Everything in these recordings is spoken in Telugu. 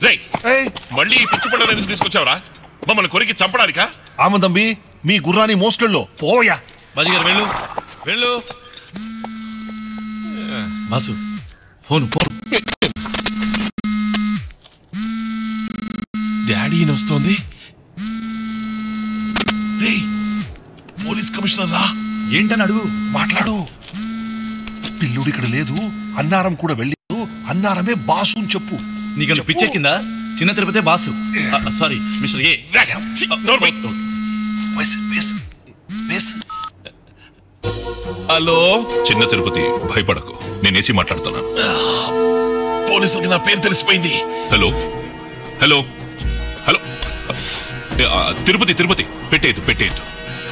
రేయ్ మళ్ళీ ఈ పిచ్చి పండుగ ఎందుకు తీసుకొచ్చావురా మమ్మల్ని కొరికి చంపడానికా ఆమె తంబి మీ గుర్రాని మోసుకెళ్ళు పోయా బాజీగారు వెళ్ళు వెళ్ళు బాసు ఫోన్ ఫోన్ డాడీ వస్తోంది రేయ్ పోలీస్ కమిషనర్ రా ఏంటని అడుగు మాట్లాడు పిల్లుడు ఇక్కడ లేదు అన్నారం కూడా వెళ్ళలేదు అన్నారమే బాసు అని చెప్పు నీకు పిచ్చెక్కిందా చిన్న తిరుపతి బాసు సారీ మిస్టర్ ఏ ఛీ, నోరు మూయ్. వేసు, వేసు, వేసు. హలో చిన్న తిరుపతి భయపడకు నేనేసి మాట్లాడుతున్నాను పోలీసులకి నా పేరు తెలిసిపోయింది హలో హలో హలో ఆ, తిరుపతి తిరుపతి పెట్టేయద్దు పెట్టేయద్దు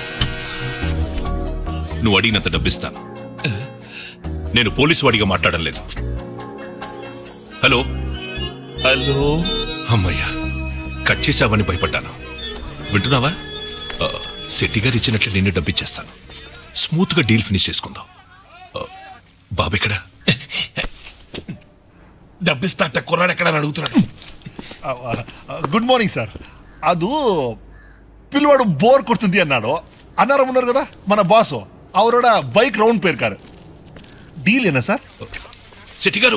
నువ్వు అడిగినంత డబ్బిస్తాను నేను పోలీసు వాడిగా మాట్లాడడం లేదు హలో హలో అమ్మయ్యా కట్ చేసావని భయపడ్డాను వింటున్నావా ఆ, శెట్టి గారు ఇచ్చినట్లు నిన్ను డబ్బిచ్చేస్తాను స్మూత్ గా డీల్ ఫినిష్ చేసుకుందాం ఆ, బాబెక్కడా డబ్బిస్తా కుర్రాడు ఎక్కడ అడుగుతున్నాడు ఆ, ఆ, గుడ్ మార్నింగ్ సార్ ಅದು పిల్లవాడు బోర్ కొడుతుంది అన్నాడు అన్నారం ఉన్నారు కదా మన బాసు అవరోడ బైక్ రౌండ్ పేరుకారు డీల్ ఏనా సార్ శెట్టి గారు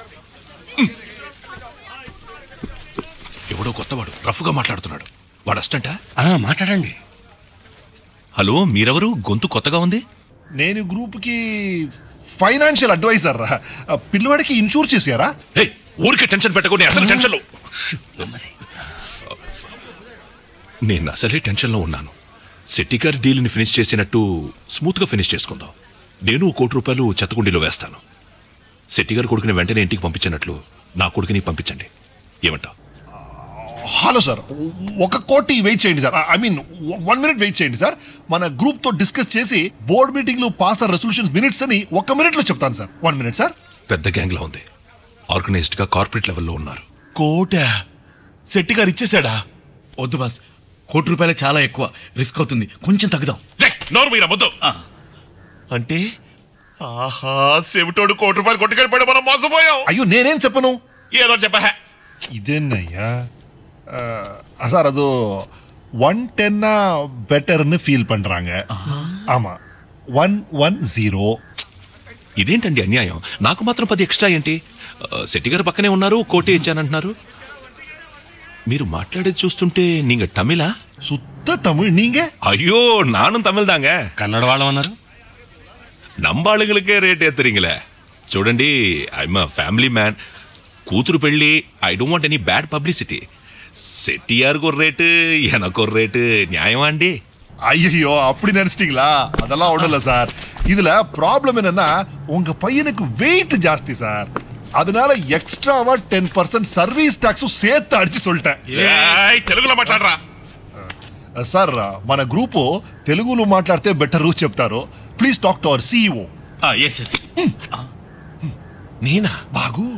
ఎవడో కొత్తవాడు రఫ్గా మాట్లాడుతున్నాడు వాడు అస్టంటా మాట్లాడండి హలో మీరెవరు గొంతు కొత్తగా ఉంది నేను గ్రూప్కి ఫైనాన్షియల్ అడ్వైజర్ రా ఆ, పిల్లవాడికి ఇన్సూర్ చేశారా హే ఊరికే టెన్షన్ పెట్టకుండా అసలు టెన్షన్లో నేను అసలే టెన్షన్లో ఉన్నాను శెట్టి గారి డీల్ని ఫినిష్ చేసినట్టు స్మూత్గా ఫినిష్ చేసుకుందాం నేను ఓ కోటి రూపాయలు చెత్తకుండీలో వేస్తాను శెట్టి గారి కొడుకుని వెంటనే ఇంటికి పంపించినట్లు నా కొడుకుని పంపించండి ఏమంటావు హలో సార్ ఒక కోటి వెయిట్ చేయండి sir I mean one minute wait చేయండి సార్ మన గ్రూప్ తో డిస్కస్ చేసి బోర్డ్ మీటింగ్ లో పాస్ ఆ రెసల్యూషన్ మినిట్స్ అని ఒక మినిట్ లో చెప్తాను సార్ వన్ మినిట్ సార్ పెద్ద గ్యాంగ్లా ఉంది ఆర్గనైజ్డ్గా కార్పొరేట్ లెవెల్లో ఉన్నారు కోట శెట్టి గారు ఇచ్చేసాడా వద్దు బాస్ కోటి రూపాయలు చాలా ఎక్కువ రిస్క్ అవుతుంది కొంచెం తగ్గుదాం రేయ్, నోరు మీరా ముద్దు అంటే ఆహా చెవిటోడు కోటి రూపాయలు కొట్టుకెళ్ళిపోయాడు మనం మోసపోయాం అయ్యో నేనేం చెప్పను ఏదో చెప్పా ఇదేనయ్యా ఆ, சார் அது ஒன் டென்னா பெட்டர்னு ஃபீல் பண்றாங்க ஆமா ஒன் ஒன் ஜீரோ ఇదేంటండి అన్యాయం నాకు మాత్రం పది ఎక్స్ట్రా ఏంటి ఆ, శెట్టి గారు పక్కనే ఉన్నారు కోటే ఇచ్చానంటున్నారు మీరు మాట్లాడేది చూస్తుంటే నీங்க తమిళా சுத்த தமிழ் நீங்க ஐயோ நானும் தமிழ் தாங்க కన్నడ వాళ్ళం అన్నారు நம்ம ஆளுங்களுக்கே ரேட் ஏத்துறீங்களே చూడండి ఐఎమ్ ఫ్యామిలీ మ్యాన్ కూతురు పెళ్ళి I don't want any bad publicity செட்டியாருக்கு ஒரு ரேட்டு எனக்கு ஒரு ரேட்டு நியாயமா అండి ஐயோ அப்படி நினைச்சிட்டீங்களா அதெல்லாம் ஒண்ணும் இல்ல சார் இதுல ப்ராப்ளம் என்னன்னா உங்க பையனுக்கு வெயிட் ஜாஸ்தி சார் அதனால எக்ஸ்ட்ராவா டென் பர்சன்ட் சர்வீஸ் టాక్స్ சேர்த்து అడిచి சொல்லிட்டேன் ఏయ్, తెలుగులో మాట్లాడరా సార్ మన గ్రూపు తెలుగులో మాట్లాడితే బెటర్ చెప్తారు please talk to our CEO yes yes yes నేనా బాగు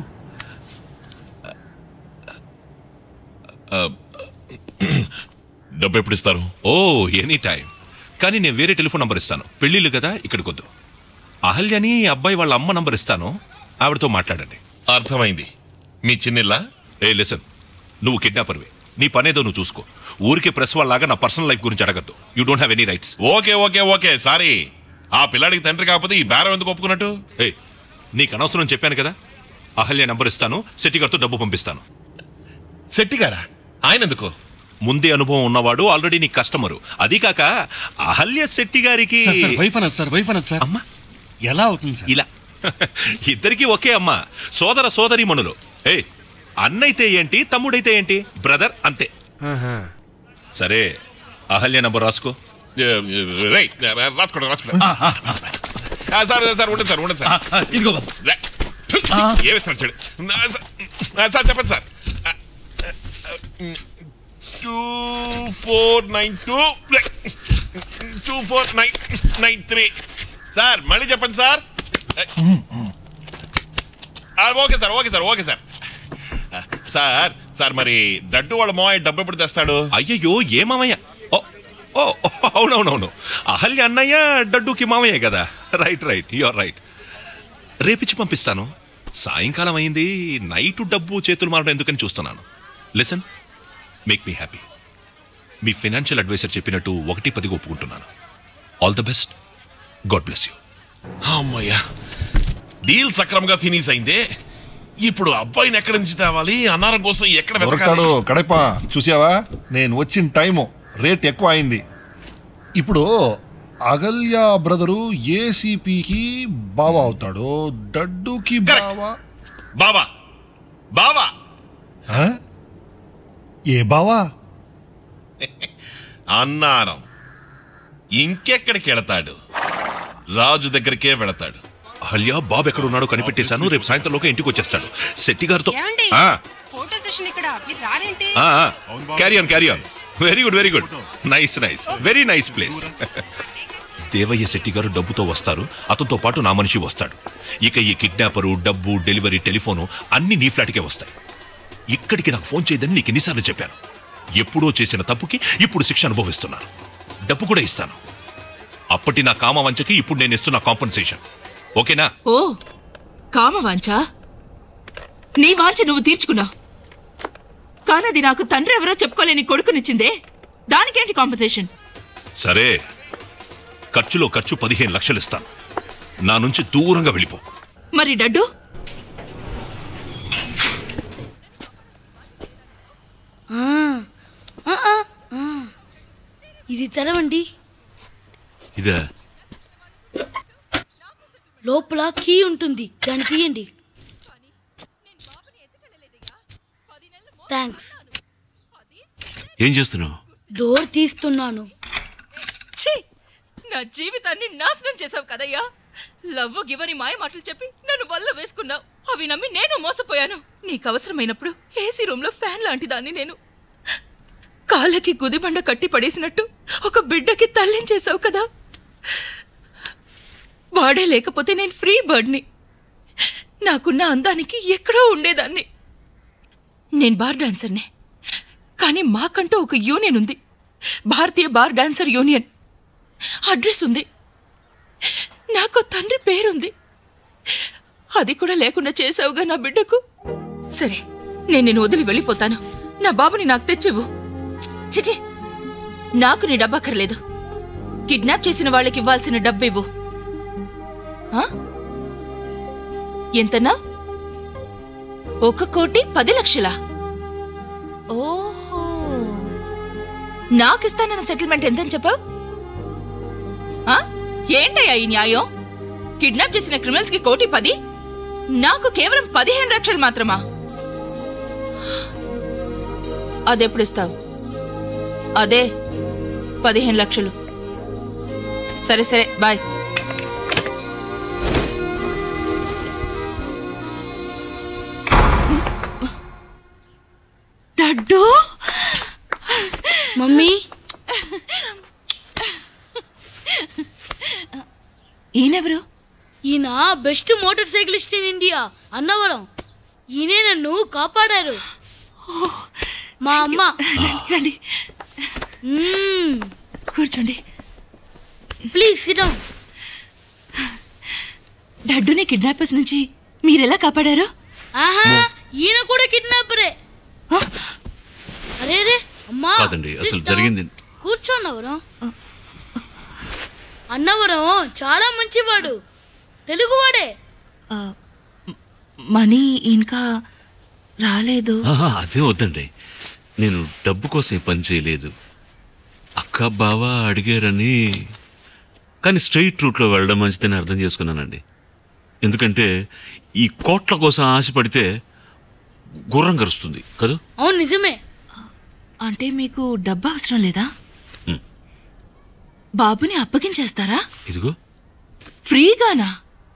డబ్బు ఎప్పుడు ఇస్తారు ఓ ఎనీ టైం కానీ నేను వేరే టెలిఫోన్ నంబర్ ఇస్తాను పెళ్ళిళ్ళు కదా ఇక్కడికి వద్దు అహల్యని అబ్బాయి వాళ్ళ అమ్మ నంబర్ ఇస్తాను ఆవిడతో మాట్లాడండి అర్థమైంది మీ చిన్నిల్లా ఏ లెసన్ నువ్వు కిడ్నాపర్వి నీ పనేదో నువ్వు చూసుకో ఊరికే ప్రెస్ వాళ్ళలాగా నా పర్సనల్ లైఫ్ గురించి అడగద్దు you don't have any rights okay okay okay sorry ఆ పిల్లాడికి తండ్రి కాకపోతే ఈ బేరం ఎందుకు ఒప్పుకున్నట్టు ఏ నీకు అనవసరం చెప్పాను కదా అహల్య నంబర్ ఇస్తాను శెట్టి గారితో డబ్బు పంపిస్తాను శెట్టి గారా ఆయన ఎందుకు ముందే అనుభవం ఉన్నవాడు ఆల్రెడీ నీ కస్టమరు అది కాక అహల్య శెట్టి గారికి సార్ సార్ వైఫ్ అనొచ్చు సార్ వైఫ్ అనొచ్చు సార్ అమ్మా ఎలా అవుతుంది సార్ ఇలా ఇద్దరికి ఒకే అమ్మ సోదర సోదరి మనులు ఏ అన్నైతే ఏంటి తమ్ముడైతే ఏంటి బ్రదర్ అంతే సరే అహల్య నంబర్ రాసుకో ఏ, ఏ, రేయ్, ఏ, రాసుకోండి రాసుకోండి ఆ, సార్ సార్ ఉండండి సార్ ఉండండి సార్ ఇదిగో బస్ రే, థు, ఛీ, ఏమిస్తాను చూడు నా, సార్, ఆ, సార్ చెప్పండి sir two four nine two two four nine nine three sir మళ్ళీ చెప్పండి సార్ ఆ, okay sir okay sir okay sir ఆ, సార్ సార్ మరి దడ్డు వాళ్ళ మావయ్య డబ్బు ఎప్పుడు తెస్తాడు అయ్యయ్యో ఏ మామయ్య ఓ ఓ ఓ, అవునవునవును అహల్య అన్నయ్య డడ్డుకి మామయ్య కదా right right you are right రేపిచ్చి పంపిస్తాను సాయంకాలం అయింది నైట్ డబ్బు చేతులు మారడం ఎందుకని చూస్తున్నాను లిసన్ మేక్ మీ హ్యాపీ మీ ఫైనాన్షియల్ అడ్వైజర్ చెప్పినట్టు ఒకటి పదిగా ఒప్పుకుంటున్నాను all the best God bless you అమ్మయ్యా డీల్ సక్రమంగా ఫినిష్ అయిందే ఇప్పుడు అబ్బాయిని ఎక్కడి నుంచి తేవాలి అన్నారం కోసం ఎక్కడ దొరకతాడు వెతకాలి కడప చూసావా నేను వచ్చిన టైము రేట్ ఎక్కువ అయింది ఇప్పుడు అగల్య బ్రదరు ఏసీపీకి బావా అవుతాడు డడ్డుకి Correct. బావా బావా బావా ఆ? ఏ బావా అన్నారం ఇంకెక్కడికి వెళతాడు రాజు దగ్గరికే వెళతాడు అహల్య బాబు ఎక్కడ ఉన్నాడో కనిపెట్టేశాను రేపు సాయంత్రంలోకి ఇంటికి వచ్చేస్తాడు శెట్టి గారితో ఏమండి ఫోటో సెషన్ ఇక్కడ మీరు రారేంటి carry on carry on very good very good nice nice very nice place Devayya Shetty గారు డబ్బుతో వస్తారు అతనితో పాటు నా మనిషి వస్తాడు ఇక ఈ కిడ్నాపరు డబ్బు డెలివరీ టెలిఫోను అన్ని నీ ఫ్లాట్కే వస్తాయి ఇక్కడికి నాకు ఫోన్ చేయదని నీకు ఎన్నిసార్లు చెప్పాను ఎప్పుడో చేసిన తప్పుకి ఇప్పుడు శిక్ష అనుభవిస్తున్నాను డబ్బు కూడా ఇస్తాను అప్పటి నా కామ వంచకి ఇప్పుడు నేను ఇస్తున్న కాంపన్సేషన్ ఓకేనా ఓ కామ వాంచ నీ వాంచ నువ్వు తీర్చుకున్నావు కానది నాకు తండ్రి ఎవరో చెప్పుకోలేని కొడుకునిచ్చిందే దానికేంటి కాంపెన్సేషన్ సరే ఖర్చులో ఖర్చు పదిహేను లక్షలు ఇస్తాను నా నుంచి దూరంగా వెళ్ళిపో మరి డడ్డు ఇది తెరవండి ఇదే లోపల కీ ఉంటుంది దాన్ని తీయండి థ్యాంక్స్ ఏం చేస్తున్నావు డోర్ తీస్తున్నాను ఛీ! నా జీవితాన్ని నాశనం చేసావు కదయ్యా లవ్ గివని మాయ మాటలు చెప్పి నన్ను వల్ల వేసుకున్నావు అవి నమ్మి నేను మోసపోయాను నీకు అవసరమైనప్పుడు ఏసీ రూమ్ లో ఫ్యాన్ లాంటి దాన్ని నేను కాళ్ళకి గుదిబండ కట్టి పడేసినట్టు ఒక బిడ్డకి తల్లించేశావు కదా వాడే లేకపోతే నేను ఫ్రీ బర్డ్ని నాకున్న అందానికి ఎక్కడో ఉండేదాన్ని నేను బార్ డాన్సర్నే కానీ మాకంటూ ఒక యూనియన్ ఉంది భారతీయ బార్ డాన్సర్ యూనియన్ అడ్రస్ ఉంది నాకు తండ్రి పేరుంది అది కూడా లేకుండా చేసావుగా నా బిడ్డకు సరే నేను నిన్ను వదిలి వెళ్ళిపోతాను నా బాబుని నాకు తెచ్చివ్వు చిచి నాకు నీ డబ్బక్కర్లేదు కిడ్నాప్ చేసిన వాళ్ళకి ఇవ్వాల్సిన డబ్బు ఇవ్వు ఆ? ఎంతనా ఒక కోటి పది లక్షలా ఓహో నాకిస్తానన్న సెటిల్మెంట్ ఎంతని చెప్పావు ఆ? ఏంటయ్యా ఈ న్యాయం కిడ్నాప్ చేసిన క్రిమినల్స్ కి కోటి పది నాకు కేవలం పదిహేను లక్షలు మాత్రమా అదెప్పుడు ఇస్తావు అదే పదిహేను లక్షలు సరే సరే బాయ్ డడ్డు మమ్మీ ఈయనెవరు ఈయన best motor cyclist in India Annavaram ఈయనే నన్ను కాపాడారు మా అమ్మ రండి మ్మ్. కూర్చోండి ప్లీజ్ సిడౌన్ డడ్డుని కిడ్నాపర్స్ నుంచి మీరెలా కాపాడారు ఆహా ఈయన కూడా కిడ్నాపరే అరే రే అమ్మా కాదండి అసలు sit down. జరిగింది కూర్చో అన్నవరం అన్నవరం చాలా మంచివాడు తెలుగువాడే మనీ ఇంకా రాలేదు ఆహా, అదే వద్దండి నేను డబ్బు కోసం ఈ పని చేయలేదు అక్క బావ అడిగారని కానీ స్ట్రైట్ రూట్లో వెళ్ళడం మంచిదని అర్థం చేసుకున్నానండి ఎందుకంటే ఈ కోట్ల కోసం ఆశపడితే గుర్రం కరుస్తుంది కదా అవును నిజమే అంటే మీకు డబ్బు అవసరం లేదా హ్మ్. బాబుని అప్పగించేస్తారా ఇదిగో ఫ్రీగానా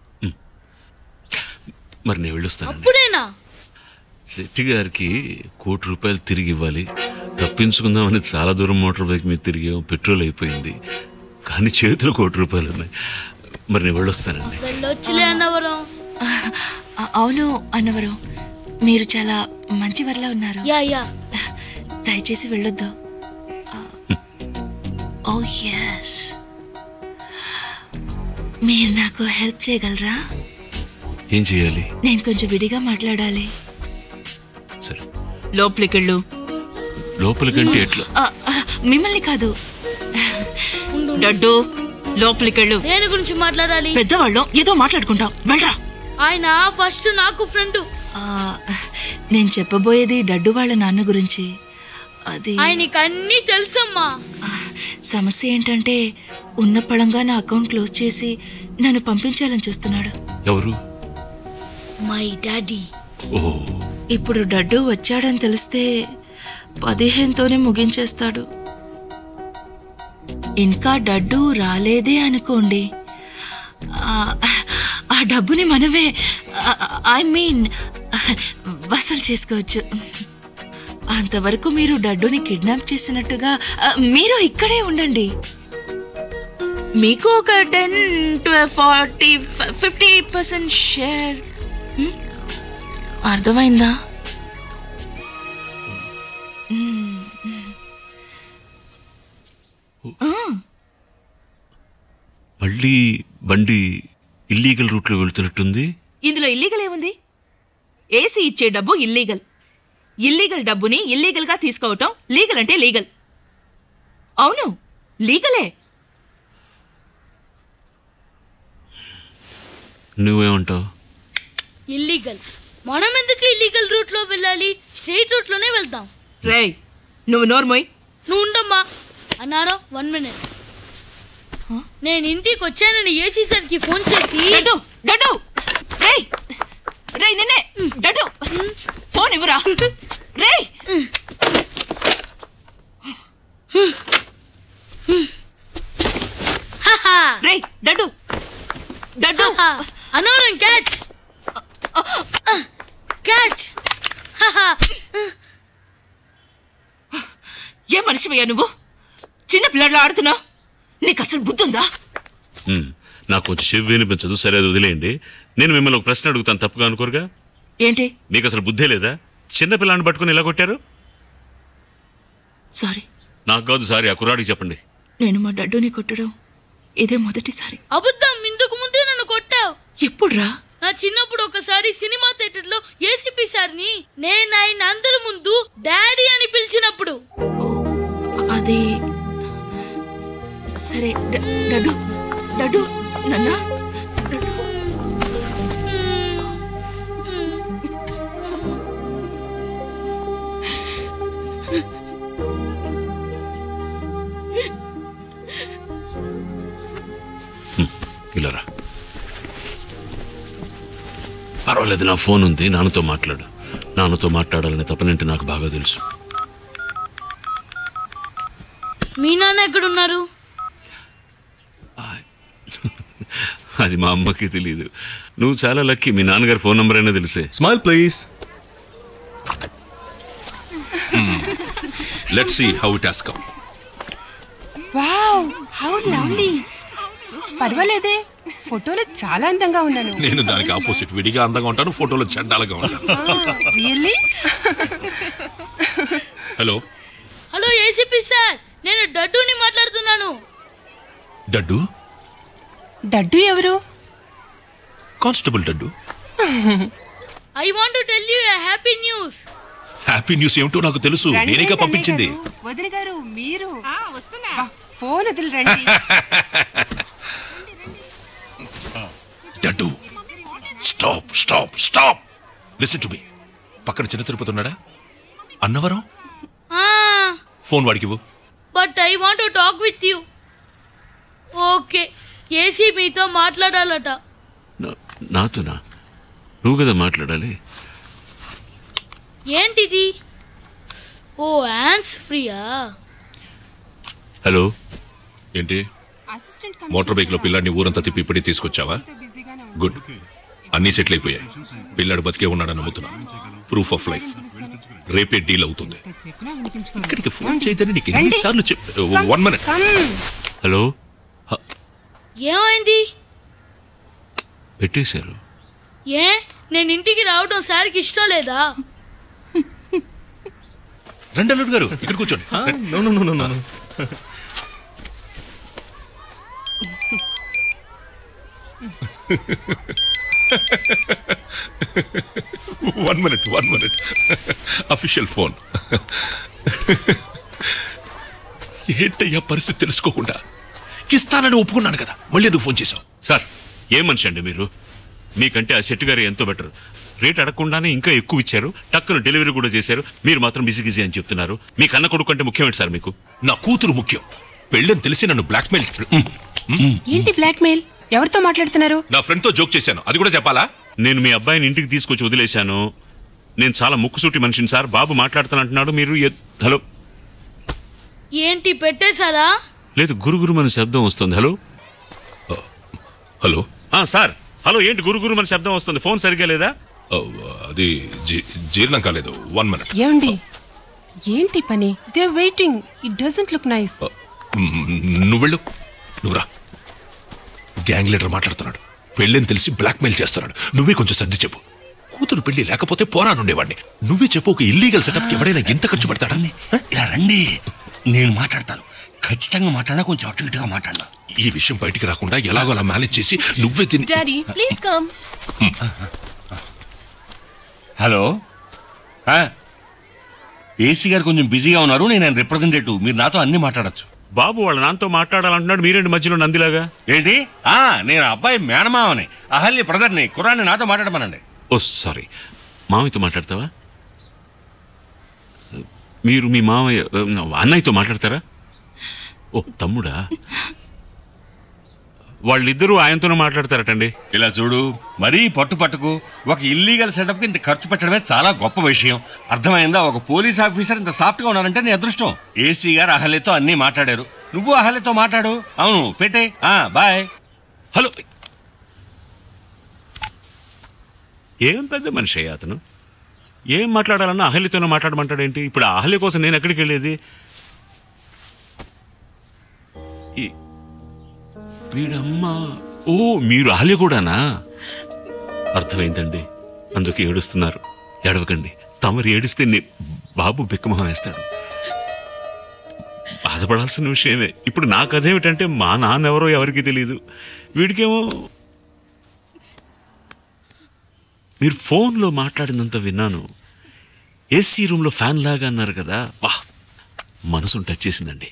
మరి నేను వెళ్ళొస్తానండి అప్పుడేనా శెట్టి గారికి కోటి రూపాయలు తిరిగి ఇవ్వాలి తప్పించుకుందామని చాలా దూరం మోటార్ బైక్ మీద తిరిగాం పెట్రోల్ అయిపోయింది కానీ చేతిలో కోటి రూపాయలు ఉన్నాయి మరి నేను వెళ్ళొస్తానండి వెళ్ళొచ్చులే అన్నవరం ఆ, అవును అన్నవరం మీరు చాలా మంచివర్లా ఉన్నారు యా యా దయచేసి వెళ్ళొద్దు ఓ ఎస్ మీరు నాకు హెల్ప్ చేయగలరా ఏం చేయాలి నేను కొంచెం విడిగా మాట్లాడాలి సరే లోపలికెళ్ళు లోపలికంటే ఎట్లా ఆ, ఆ, మిమ్మల్ని కాదు డడ్డు లోపలికెళ్ళు దేని గురించి మాట్లాడాలి పెద్దవాళ్ళం ఏదో మాట్లాడుకుంటాం వెళ్ళరా ఆయన ఫస్ట్ నాకు ఫ్రెండ్ ఆ, నేను చెప్పబోయేది డడ్డు వాళ్ళ నాన్న గురించి అది ఆయనకి అన్నీ తెలుసమ్మా సమస్య ఏంటంటే ఉన్న పళంగా నా అకౌంట్ క్లోజ్ చేసి నన్ను పంపించాలని చూస్తున్నాడు ఎవరు మై డాడీ ఓ ఇప్పుడు డడ్డు వచ్చాడని తెలిస్తే పదిహేనుతోనే ముగించేస్తాడు ఇంకా డడ్డు రాలేదే అనుకోండి ఆ, ఆ డబ్బుని మనమే ఐ మీన్ వసూలు చేసుకోవచ్చు అంతవరకు మీరు డడ్డుని కిడ్నాప్ చేసినట్టుగా ఆ, మీరు ఇక్కడే ఉండండి మీకు ఒక ten forty fifty percent share అర్థమైందా మళ్ళీ బండి ఇల్లీగల్ రూట్లో వెళ్తున్నట్టుంది ఇందులో ఇల్లీగల్ ఏముంది ఏసీ ఇచ్చే డబ్బు ఇల్లీగల్ ఇల్లీగల్ డబ్బుని ఇల్లీగల్ గా తీసుకోవటం లీగల్ అంటే లీగల్ అవును లీగలే నువ్వేమంటావు ఇల్లీగల్ మనం ఎందుకు ఇల్లీగల్ రూట్ లో వెళ్ళాలి స్ట్రైట్ రూట్ లోనే వెళ్దాం రేయ్ నువ్వు నోర్మోయ్ నువ్వు ఉండమ్మా అన్నారో వన్ మినిట్ నేను ఇంటికి వచ్చానని ఏసీ సార్కి ఫోన్ చేసి డడ్డు డడ్డు రేయ్ రేయ్ నిన్నే డడ్డు ఫోన్ ఇవ్వరా రేయ్ "హహా, రేయ్ డడ్డు డడ్డు హహా, అన్నవరం క్యాచ్ క్యాచ్ హహా, ఏ మనిషివయ్యా నువ్వు చిన్న పిల్లడు ఆడుతున్నావు నీకు అసలు బుద్ధి ఉందా ఉమ్, నాకు కొంచెం చెవి వినిపించదు సరే అది వదిలేయండి నేను మిమ్మల్ని ఒక ప్రశ్న అడుగుతాను తప్పుగా అనుకోరుగా ఏంటి మీకు అసలు బుద్ధే లేదా చిన్న పిల్లాన్ని పట్టుకుని ఎలా కొట్టారు సారీ నాకు కాదు సారీ ఆ కుర్రాడికి చెప్పండి నేను మా డడ్డుని కొట్టడం ఇదే మొదటిసారి అబద్ధం ఇందుకు ముందే నన్ను కొట్టావు ఎప్పుడురా నా చిన్నప్పుడు ఒకసారి సినిమా థియేటర్ లో ఏసీపీ సార్ని నేను ఆయన అందరి ముందు డాడీ అని పిలిచినప్పుడు అది సరే డ- డడ్డు డడ్డు నన్నా ఇలా రా పర్వాలేదు నా ఫోన్ ఉంది నాన్నతో మాట్లాడు నాన్నతో మాట్లాడాలనే తప్పనంటే నాకు బాగా తెలుసు మీ నాన్న ఎక్కడున్నారు అది మా అమ్మకి తెలియదు నువ్వు చాలా లక్కీ మీ నాన్నగారి ఫోన్ నంబర్ అయినా తెలిసే Smile, please. Let see how it has come wow how lovely పర్వాలేదే ఫోటోలో చాలా అందంగా ఉన్నాను నేను దానికి ఆపోజిట్ విడిగా అందంగా ఉంటాను ఫోటోలో చెడ్డాలుగా ఉంటాను really hello hello ACP sir నేను డడ్డూని మాట్లాడుతున్నాను డడ్డు డడ్డు ఎవరు constable Daddu I want to tell you a happy news happy news ఏమిటో నాకు తెలుసు నేనేగా పంపించింది వదిన గారు మీరు వస్తున్నా ఫోన్ వదిలి రండి Daddu stop stop stop listen to me పక్కన చిన్న తిరుపతి ఉన్నాడా అన్నవరం ఫోన్ వాడికి ఇవ్వు but I want to talk with you okay AC మీతో మాట్లాడాలట నా- నాతోనా నువ్వు కదా మాట్లాడాలి ఏంటిది ఓ హ్యాండ్స్ ఫ్రీయా హలో ఏంటి అసిస్టెంట్ మోటార్ బైక్ లో పిల్లాడిని ఊరంతా తిప్పి ఇప్పుడే తీసుకొచ్చావా గుడ్ అన్నీ సెటిల్ అయిపోయాయి పిల్లాడు బతికే ఉన్నాడని నమ్ముతున్నా ప్రూఫ్ ఆఫ్ లైఫ్ రేపే డీల్ అవుతుంది ఇక్కడికి ఫోన్ చేయదని నీకు ఎన్నిసార్లు చెప్ వన్ మినిట్ హలో ఏమైంది పెట్టేశారు ఏ నేను ఇంటికి రావడం సార్కి ఇష్టం లేదా రండి అల్లుడు గారు ఇక్కడ కూర్చోండి No, no, no, no, no. no. One minute one minute official phone ఏంటయ్యా పరిస్థితి తెలుసుకోకుండా ఇస్తానని ఒప్పుకున్నాను కదా మళ్ళీ ఎందుకు ఫోన్ చేశావు సార్ ఏం మనిషి అండి మీరు మీకంటే ఆ శెట్టి గారు ఎంతో బెటర్ రేట్ అడగకుండానే ఇంకా ఎక్కువ ఇచ్చారు టక్కును డెలివరీ కూడా చేశారు మీరు మాత్రం బిజీ బిజీ అని చెప్తున్నారు మీ కన్న కొడుకు అంటే ముఖ్యమేంటి సార్ మీకు నా కూతురు ముఖ్యం పెళ్ళని తెలిసి నన్ను బ్లాక్మెయిల్ ఏంటి బ్లాక్మెయిల్ ఎవరితో మాట్లాడుతున్నారు నా ఫ్రెండ్ తో జోక్ చేశాను అది కూడా చెప్పాలా నేను మీ అబ్బాయిని ఇంటికి తీసుకొచ్చి వదిలేశాను నేను చాలా ముక్కుసూటి మనిషిని సార్ బాబు మాట్లాడుతానంటున్నాడు మీరు ఎ- హలో ఏంటి పెట్టేశారా లేదు గురుగురుమని శబ్దం వస్తుంది హలో హలో ఆ, సార్ హలో ఏంటి గురుగురు మన శబ్దం వస్తుంది ఫోన్ సరిగ్గా లేదా ఓ, అది జీ- జీర్ణం కాలేదు వన్ మినిట్ ఏమండి ఏంటి పని they waiting it doesn't look nice నువ్వు వెళ్ళు నువ్వు రా గ్యాంగ్ లీడర్ మాట్లాడుతున్నాడు పెళ్ళని తెలిసి బ్లాక్మెయిల్ చేస్తున్నాడు నువ్వే కొంచెం సర్ది చెప్పు కూతురు పెళ్లి లేకపోతే పోరానుండేవాడిని నువ్వే చెప్పు ఒక ఇల్లీగల్ సెటప్ ఎవడైనా ఎంత ఖర్చు పెడతాడా ఇలా రండి నేను మాట్లాడతాను ఖచ్చితంగా మాట్లాడినా కొంచెం అటు ఇటుగా మాట్లాడినా ఈ విషయం బయటికి రాకుండా ఎలాగో అలా మేనేజ్ చేసి నువ్వే తిని డాడీ ప్లీజ్ కమ్ హలో ఆ? ఏసీ గారు కొంచెం బిజీగా ఉన్నారు నేను ఆయన రిప్రజెంటేటివ్ మీరు నాతో అన్ని మాట్లాడొచ్చు బాబు వాళ్ళ నాన్నతో మాట్లాడాలంటున్నాడు మీరేంటి మధ్యలో నందిలాగా ఏంటి ఆ నేను అబ్బాయి మేనమావని అహల్య బ్రదర్ని కురాన్ని నాతో మాట్లాడమనండి ఓ సారీ మామయ్యతో మాట్లాడతావా మీరు మీ మామయ్య అన్నయ్యతో మాట్లాడతారా ఓ తమ్ముడా వాళ్ళిద్దరూ ఆయనతోనే మాట్లాడతారటండి ఇలా చూడు మరీ పట్టు పట్టుకు ఒక ఇల్లీగల్ సెటప్కి ఇంత ఖర్చు పెట్టడమే చాలా గొప్ప విషయం అర్థమైందా ఒక పోలీస్ ఆఫీసర్ ఇంత సాఫ్ట్గా ఉన్నారంటే నీ అదృష్టం ఏసీ గారు అహల్యతో అన్నీ మాట్లాడారు నువ్వు అహల్యతో మాట్లాడు అవును పెట్టే ఆ బాయ్ హలో ఏం పెద్ద మనిషి అయ్యా అతను ఏం మాట్లాడాలన్నా అహల్యతోనే మాట్లాడమంటాడేంటి ఇప్పుడు ఆ అహల్య కోసం నేను ఎక్కడికి వెళ్ళేది ఈ- వీడమ్మ ఓ మీరు అహల్య కూడానా అర్థమైందండి అందుకే ఏడుస్తున్నారు ఏడవకండి తమరు ఏడిస్తే నే- బాబు బిక్కమొహం వేస్తాడు బాధపడాల్సిన విషయమే ఇప్పుడు నా కథ ఏమిటంటే మా నాన్న ఎవరో ఎవరికి తెలియదు వీడికేమో మీరు ఫోన్లో మాట్లాడినంత విన్నాను ఏసీ రూమ్లో ఫ్యాన్ లాగా అన్నారు కదా వా మనసును టచ్ చేసిందండి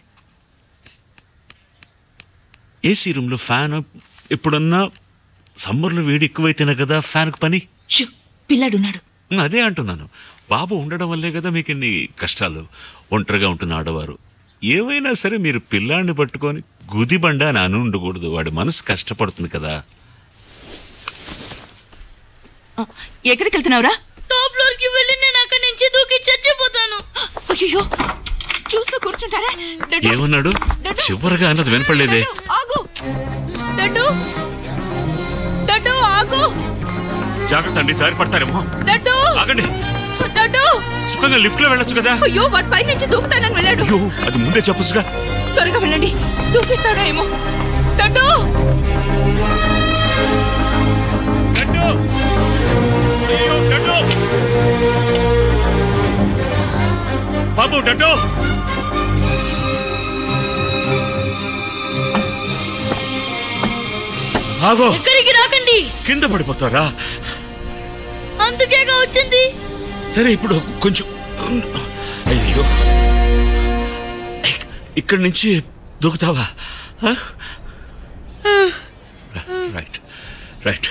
ఏసీ రూమ్లో ఫ్యాన్ ఎప్పుడన్నా సమ్మర్లో వేడి ఎక్కువైతేనే కదా ఫ్యాన్కి పని షూ పిల్లాడున్నాడు ఉమ్, అదే అంటున్నాను బాబు ఉండడం వల్లే కదా మీకు ఇన్ని కష్టాలు ఒంటరిగా ఉంటున్న ఆడవారు ఏవైనా సరే మీరు పిల్లాన్ని పట్టుకొని గుదిబండ అని అని ఉండకూడదు వాడి మనసు కష్టపడుతుంది కదా ఆ, ఎక్కడికి వెళ్తున్నావురా టాప్ ఫ్లోర్ కి వెళ్ళి నేను అక్కడి నుంచి దూకి చచ్చిపోతాను అయ్యో చూస్తూ కూర్చుంటారా డడ్డు, ఏమన్నాడు చివరిగా అన్నది వినపడలేదే డడ్డు, ఆగు డడ్డు డడ్డు ఆగు జాగ్రత్త అండి జారి పడతారేమో డడ్డు ఆగండి డడ్డు సుఖంగా లిఫ్ట్ లో వెళ్ళొచ్చు కదా అయ్యో వాడి పై నుంచి దూకుతానని వెళ్ళాడు అయ్యో అది ముందే చెప్పొచ్చుగా త్వరగా వెళ్ళండి దూకిస్తాడా ఏమో డడ్డు డడ్డు! అయ్యో, డడ్డు! బాబు డడ్డు ఆగో ఎక్కడికి రాకండి కింద పడిపోతారా అందుకేగా వచ్చింది సరే ఇప్పుడు కొంచెం అయ్యో ఇక్- ఇక్కడి నుంచి దూకుతావా ఆ? రైట్ రైట్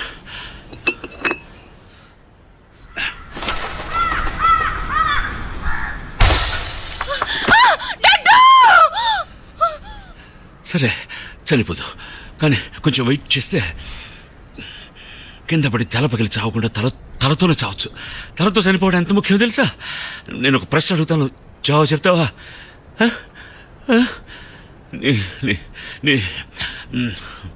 సరే చనిపోదు కానీ కొంచెం వెయిట్ చేస్తే కింద పడి తల పగిలి చావకుండా తల తలతోనే చావచ్చు తలతో చనిపోవడం ఎంత ముఖ్యం తెలుసా నేను ఒక ప్రశ్న అడుగుతాను జవాబు చెప్తావా ఆ? ఆ? నీ నీ నీ మ్,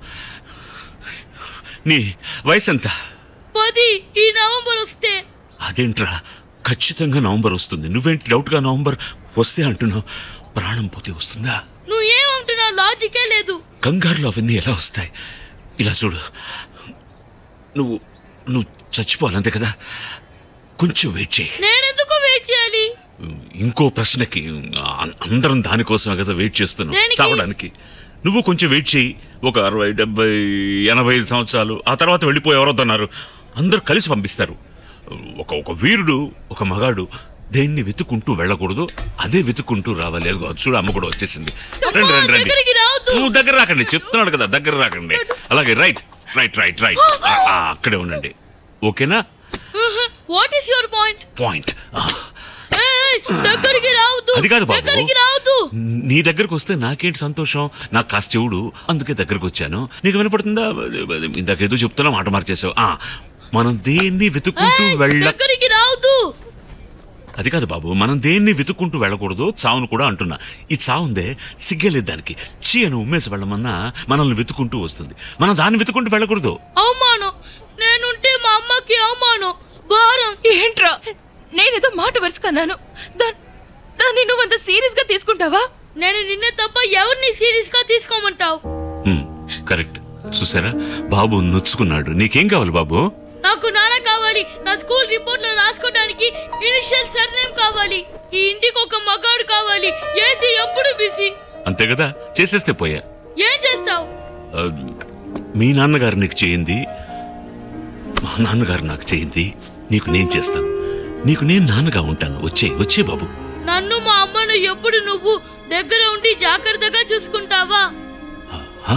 నీ వయసు ఎంత పది ఈ నవంబర్ వస్తే అదేంట్రా ఖచ్చితంగా నవంబర్ వస్తుంది నువ్వేంటి డౌట్గా నవంబర్ వస్తే అంటున్నావు ప్రాణం పోతే వస్తుందా నువ్వు ఏమంటున్నా లాజికే లేదు కంగారులో అవన్నీ ఎలా వస్తాయి ఇలా చూడు నువ్వు నువ్వు చచ్చిపోవాలంతే కదా కొంచెం వెయిట్ చేయి నేనెందుకు వెయిట్ చేయాలి ఇంకో ప్రశ్నకి అ- అందరం దానికోసమే కదా వెయిట్ చేస్తున్నాం దేనికి? చావడానికి నువ్వు కొంచెం వెయిట్ చేయి ఒక అరవై డెబ్బై ఎనభై ఐదు సంవత్సరాలు ఆ తర్వాత వెళ్ళిపోయి ఎవరొద్దన్నారు అందరూ కలిసి పంపిస్తారు ఒక ఒక వీరుడు ఒక మగాడు దేన్ని వెతుకుంటూ వెళ్ళకూడదు అదే వెతుకుంటూ రావాలి అదిగో చూడు అమ్మ కూడా వచ్చేసింది రండి రండి రండి దగ్గరికి రావద్దు నువ్వు దగ్గర రాకండి చెప్తున్నాడు కదా దగ్గర రాకండి అలాగే రైట్ రైట్ రైట్ రైట్ అక్కడే ఉండండి ఓకేనా what is your point point దగ్గరికి రావద్దు అది కాదు బాబు. దగ్గరికి రావద్దు నీ దగ్గరకు వస్తే నాకేంటి సంతోషం నాకు కాస్త చెవుడు అందుకే దగ్గరకు వచ్చాను నీకు వినపడుతుందా ఇందాకేదో చెప్తున్నా మాట మార్చేసావు ఆ, మనం దేన్ని వెతుక్కుంటూ ఏయ్, వెళ్ళ దగ్గరికి రావద్దు అది కాదు బాబు మనం దేన్ని వెతుక్కుంటూ వెళ్ళకూడదు చావును కూడా అంటున్నా ఈ చావుందే సిగ్గలేదు దానికి చీ అని ఉమ్మేసి వెళ్ళమన్నా మనల్ని వెతుకుంటూ వస్తుంది మనం దాన్ని వెతుకుంటూ వెళ్ళకూడదు అవమానం నేనుంటే మా అమ్మకి అవమానం భారం ఏంట్రా నేనేదో మాట వరుసకన్నాను దా- దాన్ని నువ్వు అంత సీరియస్ గా తీసుకుంటావా నేను నిన్నే తప్ప ఎవరిని సీరియస్ గా తీసుకోమంటావు హ్మ్, కరెక్ట్ చూసారా బాబు నొచ్చుకున్నాడు నీకేం కావాలి బాబు నాకు నాన్న కావాలి నా స్కూల్ రిపోర్ట్ లో రాసుకోవడానికి ఇనిషియల్ సర్నేమ్ కావాలి ఈ ఇంటికి ఒక మగాడు కావాలి ఏసీ ఎప్పుడు బిజీ అంతే కదా చేసేస్తే పోయా ఏం చేస్తావు ఆ, మీ నాన్నగారు నీకు చేయింది మా నాన్నగారు నాకు చేయింది నీకు నేను చేస్తాను నీకు నేను నాన్నగా ఉంటాను వచ్చే వచ్చే బాబు నన్ను మా అమ్మను ఎప్పుడు నువ్వు దగ్గర ఉండి జాగ్రత్తగా చూసుకుంటావా ఆ,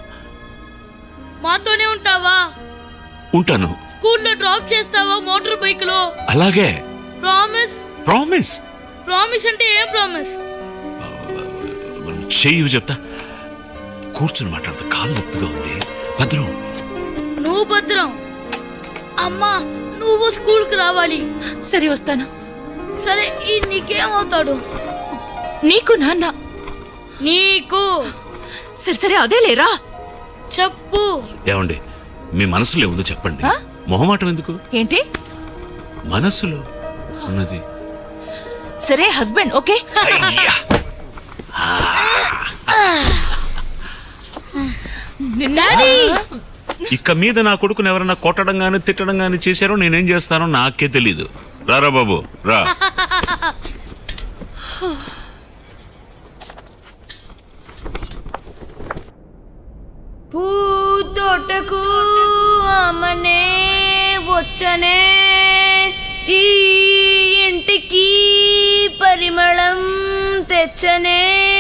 మాతోనే ఉంటావా ఉంటాను స్కూల్లో డ్రాప్ చేస్తావా మోటార్ బైక్ లో అలాగే ప్రామిస్ ప్రామిస్ ప్రామిస్ అంటే ఏం ప్రామిస్ చెయ్యి చెప్తా కూర్చుని మాట్లాడతా కాలు నొప్పిగా ఉంది భద్రం నువ్వు భద్రం అమ్మా నువ్వు స్కూల్ కి రావాలి సరే వస్తాను సరే ఈ నీకేమవుతాడు నీకు నాన్న నీకు సరే సరే అదే లేరా చెప్పు ఏమండి మీ మనసులో ఏముందో చెప్పండి ఆ? మొహమాటం ఎందుకు ఏంటి మనసులో ఉన్నది సరే హస్బెండ్ ఓకే అయ్యా డాడీ ఇక మీద నా కొడుకుని ఎవరైనా కొట్టడం గాని తిట్టడం గాని చేశారో నేనేం చేస్తానో నాకే తెలీదు రారా బాబు రా పూతోటకు అమ్మనే వచ్చనే ఈ ఇంటికి పరిమళం తెచ్చనే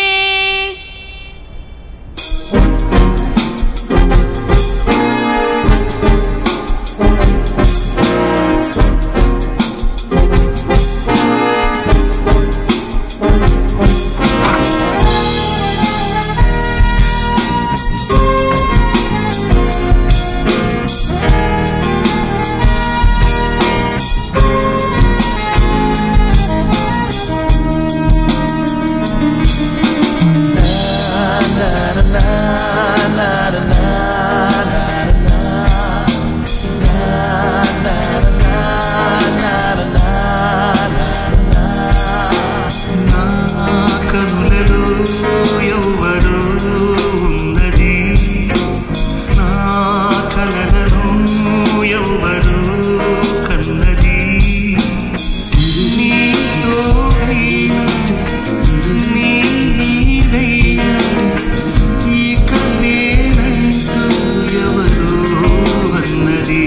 కనులలో ఎవ్వరో ఉన్నది నా కలలను ఎవ్వరో కన్నది నీ తోడైన నీ నీడైన ఇక నేనంటూ ఎవరో అన్నది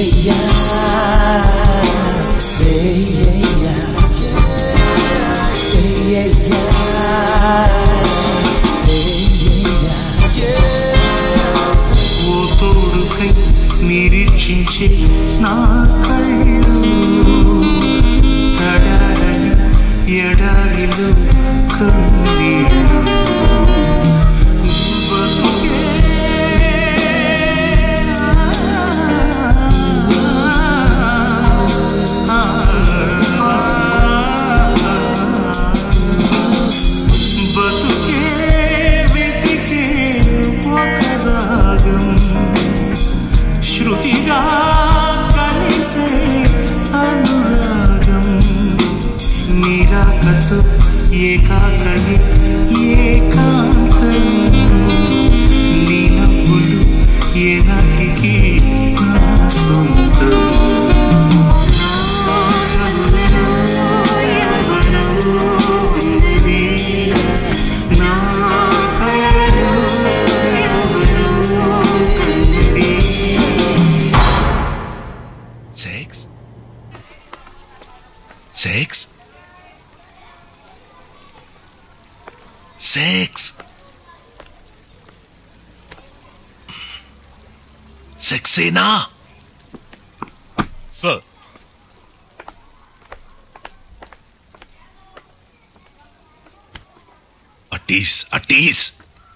ఓ తోడుకై నిరీక్షించే నా కళ్ళు తడాలని ఎడారిలో కన్నీళ్ళు బతుకే బతుకే వెతికే ఒక రాగం శృతిగా కలిసే అనురాగం నిరాకతో ఏకాకని ఏకాంతం నీ నవ్వులు ఏనాటికి నా సొంతం నా కలలో Sex? Sex? Sex? Sexena? Sir అటీస్ అటీస్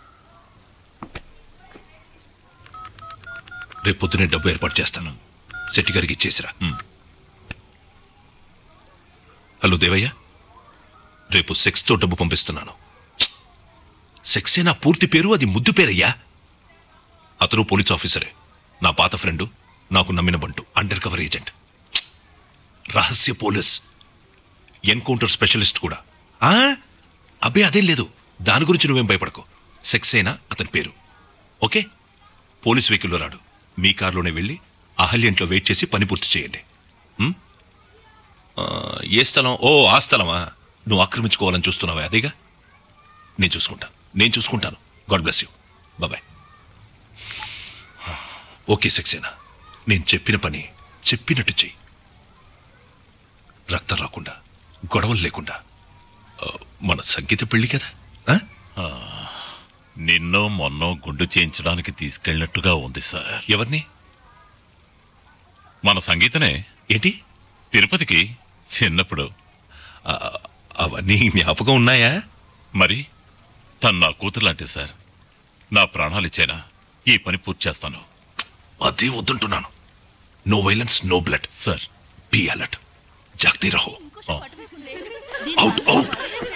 రేపు పొద్దునే డబ్బు ఏర్పాటు చేస్తాను శెట్టి గారికి ఇచ్చేసిరా హలో దేవయ్య రేపు సెక్స్తో డబ్బు పంపిస్తున్నాను సెక్సే నా పూర్తి పేరు అది ముద్దు పేరయ్యా అతను పోలీస్ ఆఫీసరే నా పాత ఫ్రెండు నాకు నమ్మిన బంటు అండర్ కవర్ ఏజెంట్ రహస్య పోలీస్ ఎన్కౌంటర్ స్పెషలిస్ట్ కూడా ఆ? అబ్బే అదేం లేదు దాని గురించి నువ్వేం భయపడకు సెక్సేనా అతని పేరు ఓకే పోలీస్ వెహికల్లో రాడు మీ కారులోనే వెళ్ళి అహల్య ఇంట్లో వెయిట్ చేసి పని పూర్తి చేయండి ఉం? ఆ, ఏ స్థలం ఓ ఆ స్థలమా నువ్వు ఆక్రమించుకోవాలని చూస్తున్నావా అదేగా నేను చూసుకుంటాను నేను చూసుకుంటాను గాడ్ బ్లెస్ యూ బాబాయ్ ఓకే సెక్సేనా నేను చెప్పిన పని చెప్పినట్టు చెయ్యి రక్తం రాకుండా గొడవలు లేకుండా ఆ, మన సంగీత పెళ్లి కదా ఆ? నిన్నో మొన్నో గుండు చేయించడానికి తీసుకెళ్ళినట్టుగా ఉంది సార్ ఎవరిని మన సంగీతనే ఏంటి తిరుపతికి చిన్నప్పుడు ఆ, అవన్నీ జ్ఞాపకం ఉన్నాయా మరి తను నా కూతురు లాంటిది సార్ నా ప్రాణాలు ఇచ్చేనా ఈ పని పూర్తి చేస్తాను అదే వద్దుంటున్నాను no violence no blood sir be alert జాగ్రత్త రహో అవుట్ అవుట్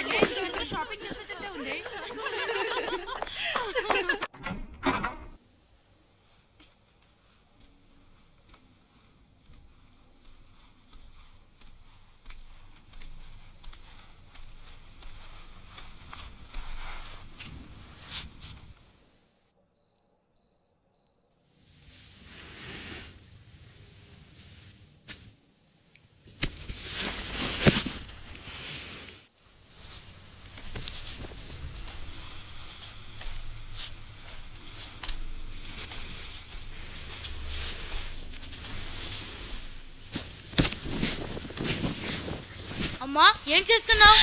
అమ్మా ఏం చేస్తున్నావు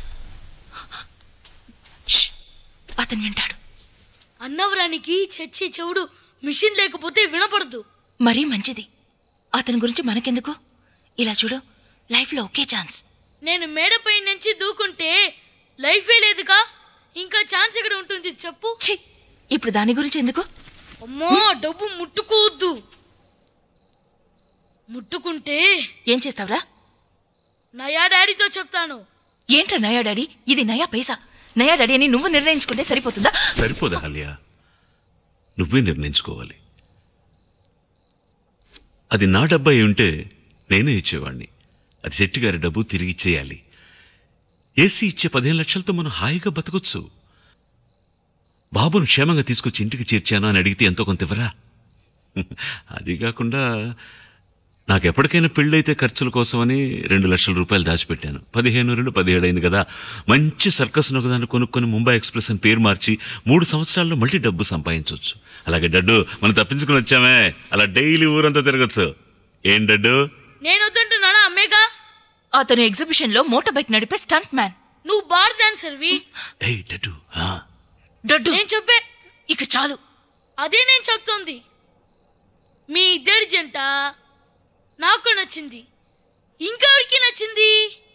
అతను వింటాడు అన్నవరానికి చచ్చి చెవుడు మిషన్ లేకపోతే వినపడదు మరీ మంచిది అతని గురించి మనకెందుకు ఇలా చూడు లైఫ్లో ఒకే ఛాన్స్ నేను మేడపై నుంచి దూకుంటే లైఫే లేదుగా ఇంకా ఛాన్స్ ఎక్కడ ఉంటుంది చెప్పు ఛీ ఇప్పుడు దాని గురించి ఎందుకు అమ్మో డబ్బు ముట్టుకోవద్దు ముట్టుకుంటే ఏం చేస్తావురా నయా డాడీతో చెప్తాను ఏంట్రా నయా డాడీ ఇది నయా పైసా నయా డాడీ అని నువ్వు నిర్ణయించుకుంటే సరిపోతుందా సరిపోదా హల్యా నువ్వే నిర్ణయించుకోవాలి అది నా డబ్బా అయి ఉంటే నేనే ఇచ్చేవాణ్ణి అది శెట్టి గారి డబ్బు తిరిగి ఇచ్చేయాలి ఏసీ ఇచ్చే పదిహేను లక్షలతో మనం హాయిగా బతకొచ్చు బాబును క్షేమంగా తీసుకొచ్చి ఇంటికి చేర్చాను అని అడిగితే ఎంతో కొంత ఇవ్వరా అది కాకుండా నాకు ఎప్పటికైనా పెళ్ళైతే ఖర్చుల కోసమని రెండు లక్షల రూపాయలు దాచిపెట్టాను పదిహేను రెండు పదిహేడు అయింది కదా మంచి సర్కస్ ఒకదాన్ని కొనుక్కొని ముంబై ఎక్స్ప్రెస్ అని పేరు మార్చి మూడు సంవత్సరాల్లో మళ్ళీ డబ్బు సంపాదించవచ్చు అలాగే డడ్డు మనం తప్పించుకుని వచ్చామే అలా డైలీ ఊరంతా తిరగచ్చు ఏంటడ్డు నేను వద్దంటున్నానా అమ్మేగా అతను ఎగ్జిబిషన్ లో మోటార్ బైక్ నడిపే స్టంట్ మ్యాన్ నువ్వు బార్ డాన్సర్వి ఏయ్ డడ్డు ఆ, డడ్డు నేను చెప్పే ఇక చాలు అదే నేను చెప్తోంది మీ ఇద్దరి జంట నాకు నచ్చింది ఇంకెవరికి నచ్చింది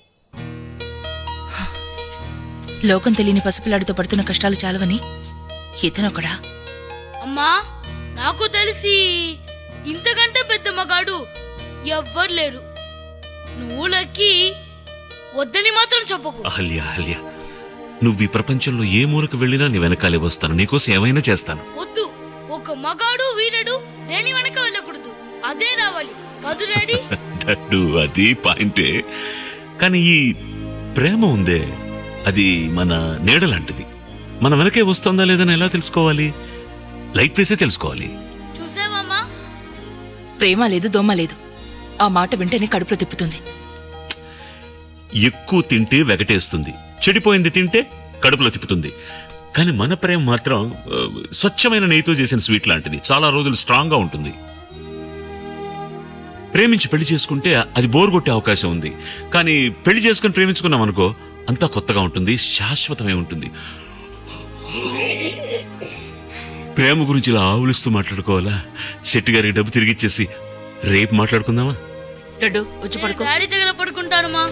లోకం తెలియని పసిపిల్లాడితో పడుతున్న కష్టాలు చాలవని ఇతనొకడా అమ్మా నాకు తెలిసి ఇంతకంటే పెద్ద మగాడు ఎవ్వరు లేరు నువ్వు లక్కి వద్దని మాత్రం చెప్పకు అహల్య అహల్య నువ్వు ఈ ప్రపంచంలో ఏ మూలకు వెళ్ళినా నీ వెనకాలే వస్తాను నీకోసం ఏమైనా చేస్తాను వద్దు ఒక మగాడు వీరడు దేని వెనక వెళ్ళకూడదు అదే రావాలి కదు రెడీ డడ్డు అది పాయింటే కానీ ఈ ప్రేమ ఉందే అది మన నీడ లాంటిది మన వెనకే వస్తుందా లేదని ఎలా తెలుసుకోవాలి లైట్ వేసే తెలుసుకోవాలి చూసావమ్మా ప్రేమ లేదు దొమ్మ లేదు ఆ మాట వింటేనే కడుపులో తిప్పుతుంది ఎక్కువ తింటే వెగటేస్తుంది చెడిపోయింది తింటే కడుపులో తిప్పుతుంది కానీ మన ప్రేమ మాత్రం ఆ, స్వచ్ఛమైన నెయ్యితో చేసిన స్వీట్ లాంటిది చాలా రోజులు స్ట్రాంగ్ గా ఉంటుంది ప్రేమించి పెళ్లి చేసుకుంటే అది బోర్ కొట్టే అవకాశం ఉంది కానీ పెళ్లి చేసుకుని ప్రేమించుకున్నాం అనుకో అంతా కొత్తగా ఉంటుంది శాశ్వతమై ఉంటుంది ప్రేమ గురించి ఇలా ఆవులిస్తూ మాట్లాడుకోవాలా శెట్టి గారికి డబ్బు తిరిగిచ్చేసి రేపు మాట్లాడుకుందామా డడ్డు వచ్చి నేను పడుకో డాడీ దగ్గర పడుకుంటాను మా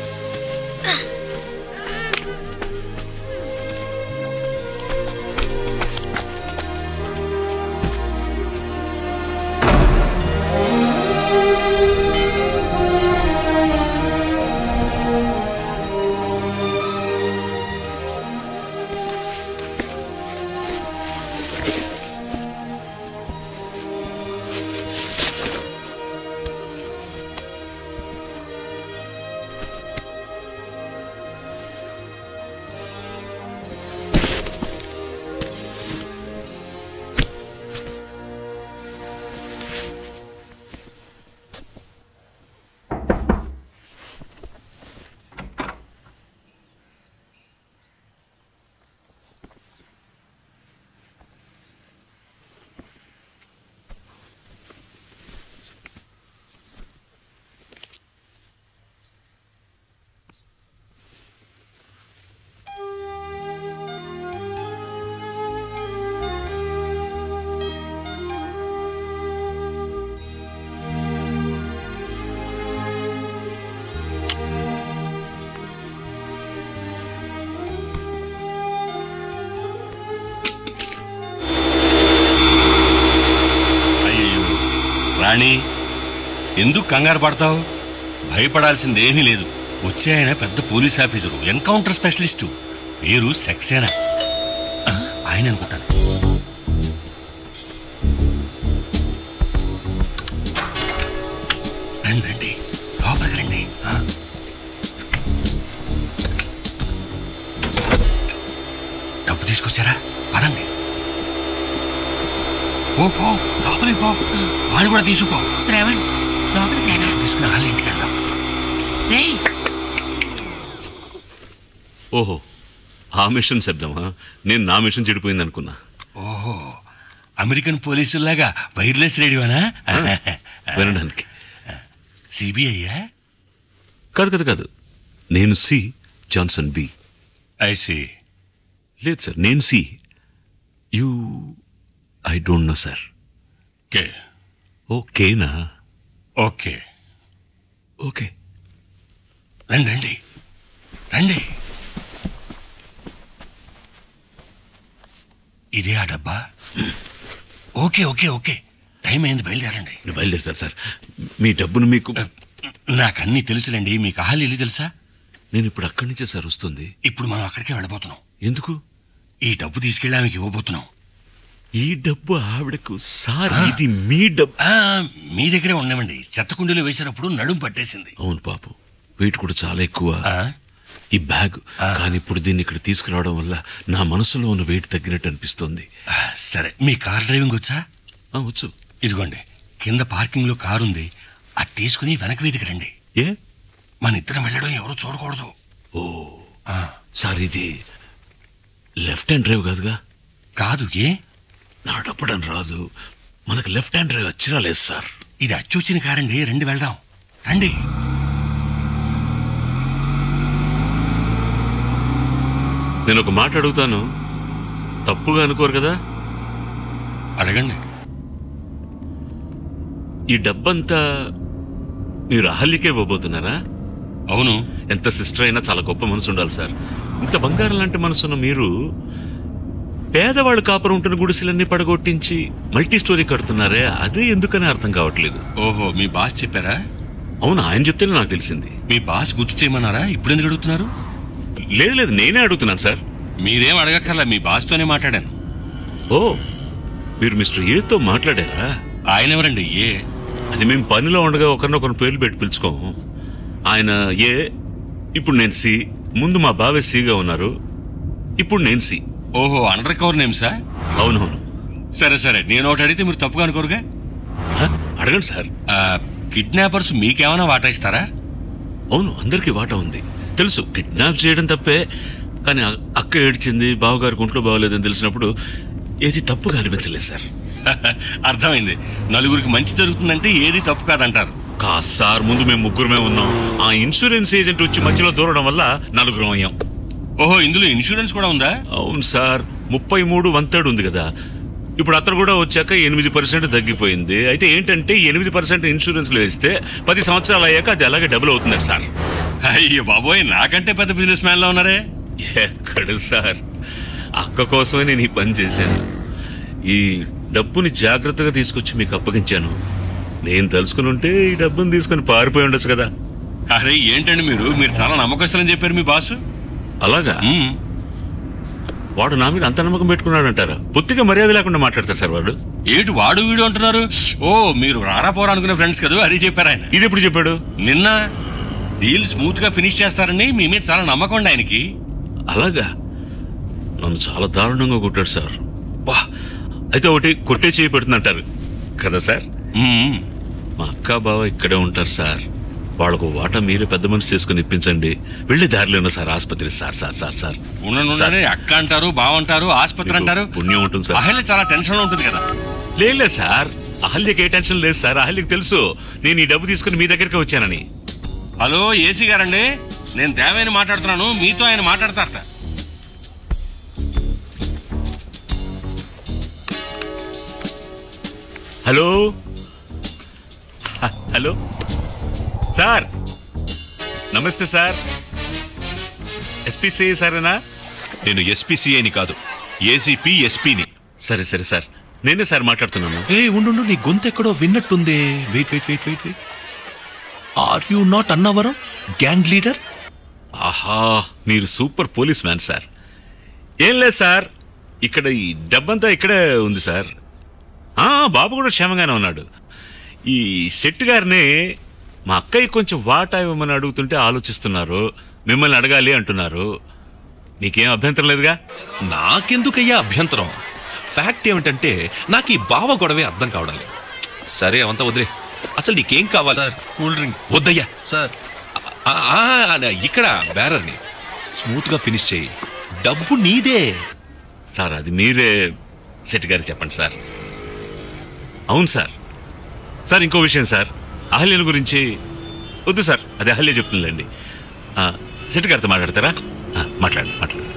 అయ్యో రాణి ఎందుకు కంగారు పడతావు భయపడాల్సింది ఏమీ లేదు వచ్చే ఆయన పెద్ద పోలీస్ ఆఫీసరు ఎన్కౌంటర్ స్పెషలిస్టు పేరు సక్సేనా ఆ, ఆయన అనుకుంటాను రండి రండి లోపలికి రండి ఆ. డబ్బు తీసుకొచ్చారా పదండి ఓ పో లోపలికి పో వాడిని కూడా తీసుకుపో శ్రవణ్ లోపలికి రారా తీసుకుని వాళ్ళ ఇంటికి వెళ్దాం రేయ్ ఓహో ఆ మిషన్ శబ్దమా నేను నా మిషన్ చెడిపోయింది అనుకున్నా ఓహో అమెరికన్ పోలీసుల్లాగా వైర్లెస్ రేడియోనా వినడానికి సిబిఐయా కాదు కాదు కాదు నేను సి జాన్సన్ బి ఐసి లేదు సార్ నేను see you I don't know sir కే ఓకేనా ఓకే ఓకే రండి రండి రండి ఇదే ఆ డబ్బా ఓకే ఓకే ఓకే టైం అయింది బయలుదేరండి నేను బయలుదేరుతాను సార్ మీ డబ్బును మీకు నాకు అన్నీ తెలుసులండి మీకు అహల్ ఇల్లు తెలుసా నేను ఇప్పుడు అక్కడి నుంచే సార్ వస్తుంది ఇప్పుడు మనం అక్కడికే వెళ్ళబోతున్నాం ఎందుకు ఈ డబ్బు తీసుకెళ్ళి ఆమెకి ఇవ్వబోతున్నాం ఈ డబ్బు ఆవిడకు సార్ ఇది మీ డబ్బు ఆ, మీ దగ్గరే ఉండమండి చెత్త కుండీలో వేసినప్పుడు నడుం పట్టేసింది అవును పాపం వెయిట్ కూడా చాలా ఎక్కువ ఆ, ఈ బ్యాగ్ కానీ ఇప్పుడు దీన్ని ఇక్కడ తీసుకురావడం వల్ల నా మనసులో ఉన్న వెయిట్ తగ్గినట్టు అనిపిస్తుంది ఆ, సరే మీ కార్ డ్రైవింగ్ వచ్చా ఆ, వచ్చు ఇదిగోండి కింద పార్కింగ్లో కారు ఉంది అది తీసుకుని వెనక వీధికి రండి ఏ మన ఇద్దరం వెళ్ళడం ఎవరు చూడకూడదు ఓ సార్ ఇది లెఫ్ట్ హ్యాండ్ డ్రైవ్ కాదుగా కాదు ఏ నడపడం రాదు మనకు లెఫ్ట్ హ్యాండ్ డ్రైవ్ వచ్చినా లేదు సార్ ఇది అచ్చొచ్చిన కారండి రండి వెళ్దాం రండి నేను ఒక మాట అడుగుతాను తప్పుగా అనుకోరు కదా అడగండి ఈ డబ్బంతా మీరు అహల్యకే ఇవ్వబోతున్నారా అవును ఎంత సిస్టర్ అయినా చాలా గొప్ప మనసు ఉండాలి సార్ ఇంత బంగారం లాంటి మనసున్న మీరు పేదవాళ్ళు కాపురం ఉంటున్న గుడిసెలన్నీ పడగొట్టించి మల్టీ స్టోరీ కడుతున్నారే అదే ఎందుకని అర్థం కావట్లేదు ఓహో మీ బాస్ చెప్పారా అవును ఆయన చెప్తేనే నాకు తెలిసింది మీ బాస్ గుర్తు చేయమన్నారా ఇప్పుడు ఎందుకు అడుగుతున్నారు లేదు లేదు నేనే అడుగుతున్నాను సార్ మీరేం అడగక్కర్లా మీ బాస్తోనే మాట్లాడాను ఓ మీరు మిస్టర్ ఏతో మాట్లాడారా ఆయన ఎవరండి ఏ అది మేము పనిలో ఉండగా ఒకరినొకరు పేర్లు పెట్టి పిలుచుకోము ఆయన ఏ ఇప్పుడు నేను సి ముందు మా బావే సిగా ఉన్నారు ఇప్పుడు నేను సి ఓహో అండర్ కవర్ నేమ్సా అవునవును సరే సరే నేను ఒకటి అడిగితే మీరు తప్పుగా అనుకోరుగా అడగండి సార్ కిడ్నాపర్స్ మీకేమైనా వాటా ఇస్తారా అవును అందరికీ వాటా ఉంది తెలుసు కిడ్నాప్ చేయడం తప్పే కానీ అ- అక్క ఏడ్చింది బావగారికి ఒంట్లో బాగోలేదని తెలిసినప్పుడు ఏది తప్పుగా అనిపించలేదు సార్ అర్థమైంది నలుగురికి మంచి జరుగుతుందంటే ఏది తప్పు కాదంటారు కాదు సార్ ముందు మేము ముగ్గురమే ఉన్నాం ఆ ఇన్సూరెన్స్ ఏజెంట్ వచ్చి మధ్యలో దూరడం వల్ల నలుగురం అయ్యాం ఓహో ఇందులో ఇన్సూరెన్స్ కూడా ఉందా అవును సార్ ముప్పై మూడు వన్ థర్డ్ ఉంది కదా ఇప్పుడు అతను కూడా వచ్చాక ఎనిమిది పర్సెంట్ తగ్గిపోయింది అయితే ఏంటంటే ఎనిమిది పర్సెంట్ ఇన్సూరెన్స్లో వేస్తే పది సంవత్సరాలు అయ్యాక అది అలాగే డబుల్ అవుతుంది సార్ అయ్యో బాబోయ్ నాకంటే పెద్ద బిజినెస్ మ్యాన్ లో ఉన్నారే ఎక్కడ సార్ అక్క కోసమే నేను ఈ పని చేశాను ఈ డబ్బుని జాగ్రత్తగా తీసుకొచ్చి మీకు అప్పగించాను నేను తలుచుకుని ఉంటే ఈ డబ్బుని తీసుకొని పారిపోయి ఉండొచ్చు కదా అరే ఏంటండి మీరు మీరు చాలా నమ్మకస్తులని చెప్పారు మీ బాసు అలాగా వాడు నా మీద అంత నమ్మకం పెట్టుకున్నాడంటారా బొత్తిగా మర్యాద లేకుండా మాట్లాడతారు సార్ వాడు ఏటు వాడు వీడు అంటున్నారు ఓ మీరు రారా పోరా అనుకునే ఫ్రెండ్స్ కదా అది చెప్పారు ఆయన ఇది ఎప్పుడు చెప్పాడు నిన్న డీల్ స్మూత్ గా ఫినిష్ చేస్తారని మీ మీద చాలా నమ్మకం ఉంది ఆయనకి అలాగా నన్ను చాలా దారుణంగా కొట్టాడు సార్ బా అయితే ఒకటి కొట్టే చేయి పెడుతుందంటారు కదా సార్ మా అక్క బావ ఇక్కడే ఉంటారు సార్ వాళ్ళకు వాటా మీరే పెద్ద మనసు చేసుకుని ఇప్పించండి వెళ్ళే దారిలో ఉన్న సార్ ఆసుపత్రి సార్ సార్ సార్ సార్ ఉండండి సార్, ఉండండి అక్క అంటారు బావ అంటారు ఆసుపత్రి మీకు అంటారు పుణ్యం ఉంటుంది సార్ అహల్య చాలా టెన్షన్ లో ఉంటుంది కదా లేదు సార్ అహల్యకి ఏ టెన్షన్ లేదు సార్ అహల్యకి తెలుసు నేను ఈ డబ్బు తీసుకుని మీ దగ్గరికి వచ్చానని హలో ఏసీ గారండి నేను దేవయ్యని మాట్లాడుతున్నాను మీతో ఆయన మాట్లాడతారట హలో హ, హలో సార్ నమస్తే సార్ ఎస్పీసీ సారేనా నేను ఎస్పీసీఏని కాదు ఏసీపీ ఎస్పీని సరే సరే సార్ నేనే సార్ మాట్లాడుతున్నాను ఏ ఉండు నీ గొంతు ఎక్కడో విన్నట్టుంది wait wait wait wait wait are you not Annavaram gang leader ఆహా మీరు సూపర్ పోలీస్ మ్యాన్ సార్ ఏం లేదు సార్ ఇక్కడ ఈ డబ్బంతా ఇక్కడే ఉంది సార్ ఆ, బాబు కూడా క్షేమంగానే ఉన్నాడు ఈ శెట్టి గారిని మా అక్కయ్య కొంచెం వాటా ఇవ్వమని అడుగుతుంటే ఆలోచిస్తున్నారు మిమ్మల్ని అడగాలి అంటున్నారు నీకేం అభ్యంతరం లేదుగా నాకెందుకయ్యా అభ్యంతరం ఫ్యాక్ట్ ఏమిటంటే నాకు ఈ బావ గొడవే అర్థం కావడం లేదు సరే అవంతా వదిలే అసలు నీకేం కావాలి కూల్ డ్రింక్ వద్దయ్యా సార్ ఇక్కడ బ్యారర్ని స్మూత్ గా ఫినిష్ చేయి డబ్బు నీదే సార్ అది మీరే శెట్టి గారికి చెప్పండి సార్ అవును సార్ సార్ ఇంకో విషయం సార్ అహల్యను గురించి వద్దు సార్ అది అహల్య చెప్తుందండి శెట్టి గారితో మాట్లాడతారా ఆ, మాట్లాడండి మాట్లాడండి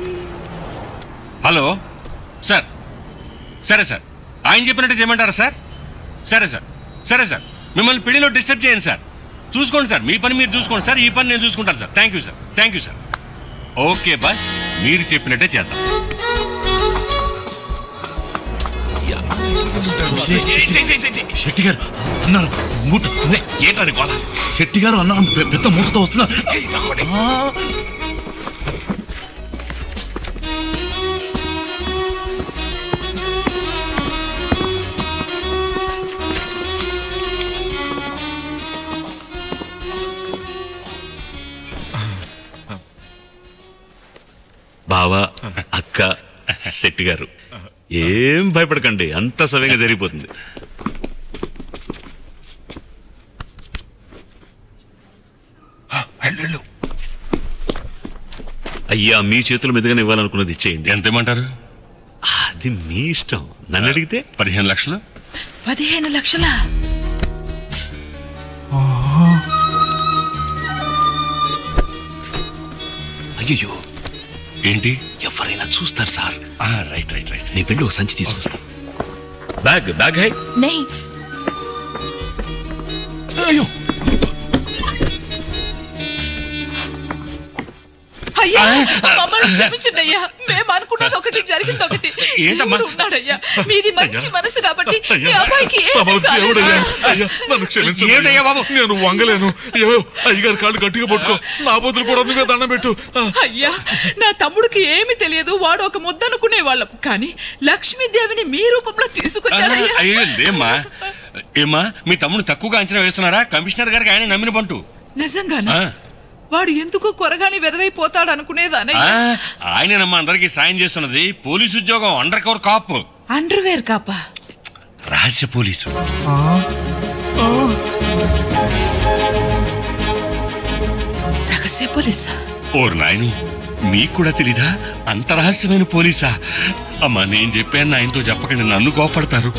హలో సార్ సరే సార్ ఆయన చెప్పినట్టు చేయమంటారా సార్ సరే సార్ సరే సార్ మిమ్మల్ని పెళ్లిలో డిస్టర్బ్ చేయండి సార్ చూసుకోండి సార్ మీ పని మీరు చూసుకోండి సార్ ఈ పని నేను చూసుకుంటాను sir thank you sir thank you sir okay బస్ మీరు చెప్పినట్టే చేద్దాం శెట్టి గారు అన్నారు మూట ఏంటని గోళ శెట్టి గారు అన్నారు పె- పెద్ద మూటతో వస్తున్నారు ఆ, బావ అక్క శెట్టి గారు ఏం భయపడకండి అంత సవ్యంగా జరిగిపోతుంది అయ్యా మీ చేతుల మీదుగానే ఇవ్వాలనుకున్నది ఇచ్చేయండి ఎంత ఇమ్మంటారు అది మీ ఇష్టం నన్ను అడిగితే పదిహేను లక్షలు పదిహేను లక్షల అయ్యో ఏంటి ఎవరైనా చూస్తారు సార్ రైట్ రైట్ రైట్ నేను వెళ్ళి ఒక సంచి తీసుకొస్తా బ్యాగ్ బ్యాగ్ హై నై అయ్యో అయ్యా మమ్మల్ని క్షమించండి అయ్యా మేము అనుకున్నది ఒకటి జరిగింది ఒకటి ఏంటమ్మా? దేవుడు ఉన్నాడయ్యా మీది మంచి మనసు కాబట్టి మీ అయ్యా. అబ్బాయికి ఏమీ బాబు, దేవుడయ్యా. కాలేదు. అయ్యా, నన్ను క్షమించు ఏంటయ్యా బాబు? నేను వంగలేను ఏవో అయ్యగారి కాళ్ళు గట్టిగా పట్టుకో నా బదులు కూడా నువ్వే దండం పెట్టు ఆ. అయ్యా నా తమ్ముడికి ఏమీ తెలియదు వాడు ఒక ముద్ద అనుకునే వాళ్ళం కానీ లక్ష్మీదేవిని మీ రూపంలో తీసుకొచ్చాడయ్యా అయ్యో లేమ్మా ఏమ్మా మీ తమ్ముడు తక్కువగా అంచనా వేస్తున్నారా కమిషనర్ గారికి ఆయన నమ్మిన పంటు నిజంగానా ఆ. వాడు ఎందుకు కొరగాని వెదవైపోతాడు అనుకునేదానయ్యా ఆ, ఆయనేనమ్మా అందరికి సాయం చేస్తున్నది పోలీసు ఉద్యోగం అండర్ కవర్ కాప్ అండర్వేర్ కాపా రహస్య పోలీసు రహస్య పోలీసా ఓరు నాయను మీకు కూడా తెలీదా అంత రహస్యమైన పోలీసా అమ్మా నేను చెప్పాను ఆయనతో చెప్పకండి నన్ను కోపడతారు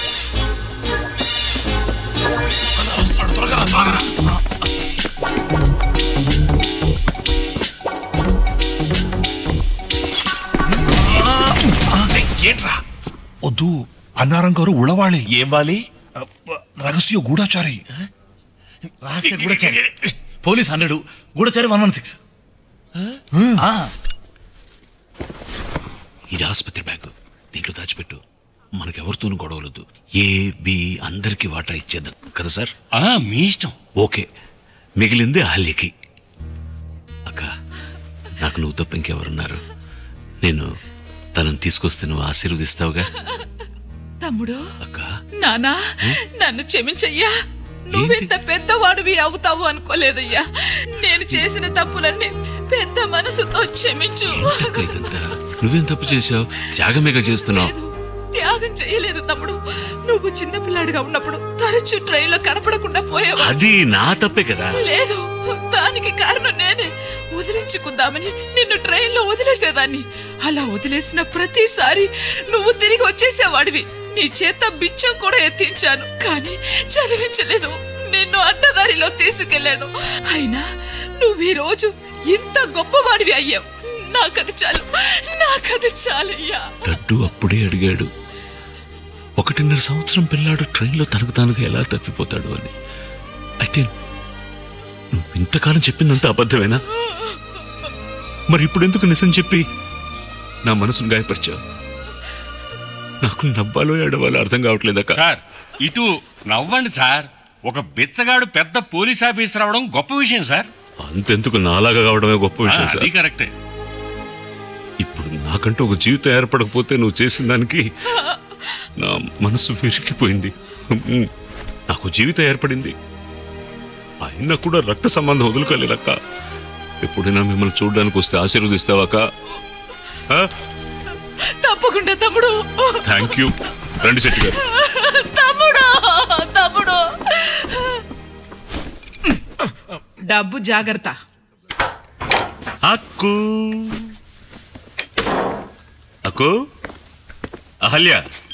ఏంట్రా వద్దు అన్నారం గారు ఉళవాళి ఏం వాలి రహస్య గూఢాచారి రహస్య గూఢచారి పోలీస్ హండ్రెడ్ గూఢచారి వన్ వన్ సిక్స్ ఇది ఆసుపత్రి బ్యాగ్ దీంట్లో దాచిపెట్టు మనకెవరితోనూ గొడవలొద్దు ఏ బి అందరికి వాటా ఇచ్చేద్దాం కదా సార్ ఆ మీ ఇష్టం ఓకే మిగిలింది అహల్యకి అక్క నాకు నువ్వు తప్ప ఇంకెవరున్నారు నేను తనని తీసుకొస్తే నువ్వు ఆశీర్వదిస్తావుగా తమ్ముడు అక్క నానా నన్ను క్షమించయ్యా నువ్వెంత పెద్దవాడివి అవుతావు అనుకోలేదయ్యా నేను చేసిన తప్పులన్నీ పెద్ద మనసుతో క్షమించు అక్క ఇదంతా నువ్వేం తప్పు చేశావు త్యాగమేగా చేస్తున్నావు లేదు, త్యాగం చేయలేదు తమ్ముడు నువ్వు చిన్నపిల్లాడిగా ఉన్నప్పుడు తరచు ట్రైన్లో కనపడకుండా పోయావు అది నా తప్పే కదా లేదు దానికి కారణం నేనే వదిలించుకుందామని నిన్ను ట్రైన్లో వదిలేసేదాన్ని అలా వదిలేసిన ప్రతిసారి నువ్వు తిరిగి వచ్చేసేవాడివి నీ చేత బిచ్చం కూడా ఎత్తించాను కానీ చదివించలేదు నిన్ను అడ్డదారిలో తీసుకెళ్ళాను అయినా నువ్వు ఈ రోజు ఇంత గొప్పవాడివి అయ్యావు నాకది చాలు నాకది చాలయ్యా లడ్డు అప్పుడే అడిగాడు ఒకటిన్నర సంవత్సరం పిల్లాడు ట్రైన్లో తనకు తానుగా ఎలా తప్పిపోతాడు అని అయితే నువ్వు ఇంతకాలం చెప్పిందంతా అబద్ధమేనా మరి ఇప్పుడు ఎందుకు నిజం చెప్పి నా మనసును గాయపరిచావు నాకు నవ్వాలో ఏడవాలో అర్థం కావట్లేదక్క సార్ ఇటు నవ్వండి సార్ ఒక బిచ్చగాడు పెద్ద పోలీస్ ఆఫీసర్ అవడం గొప్ప విషయం సార్ అంతెందుకు నాలాగా కావడమే గొప్ప ఆ, విషయం అది సార్ కరెక్టే ఇప్పుడు నాకంటూ ఒక జీవితం ఏర్పడకపోతే నువ్వు చేసిన దానికి నా మనసు విరిగిపోయింది ఉమ్, నాకు జీవితం ఏర్పడింది అయినా కూడా రక్త సంబంధం వదులుకోలేదక్క ఎప్పుడైనా మిమ్మల్ని చూడడానికి వస్తే ఆశీర్వదిస్తావాక తప్పకుండా తమ్ముడు థ్యాంక్ యూ రండి శెట్టి గారు తమ్ముడు తమ్ముడు డబ్బు జాగ్రత్త అక్కు అక్కు అహల్య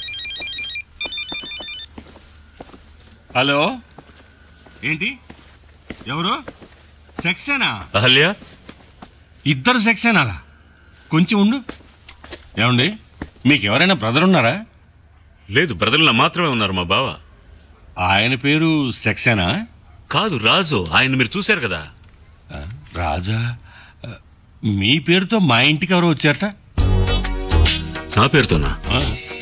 హలో ఏంటి ఎవరు సెక్సేనా అహల్య ఇద్దరు సెక్సేనాలా కొంచెం ఉండు ఏమండి మీకు ఎవరైనా బ్రదర్ ఉన్నారా లేదు బ్రదర్లా మాత్రమే ఉన్నారు మా బావ ఆయన పేరు సెక్సేనా కాదు రాజు ఆయన మీరు చూశారు కదా ఆ, రాజా ఆ, మీ పేరుతో మా ఇంటికి ఎవరో వచ్చారట నా పేరుతోనా ఆ,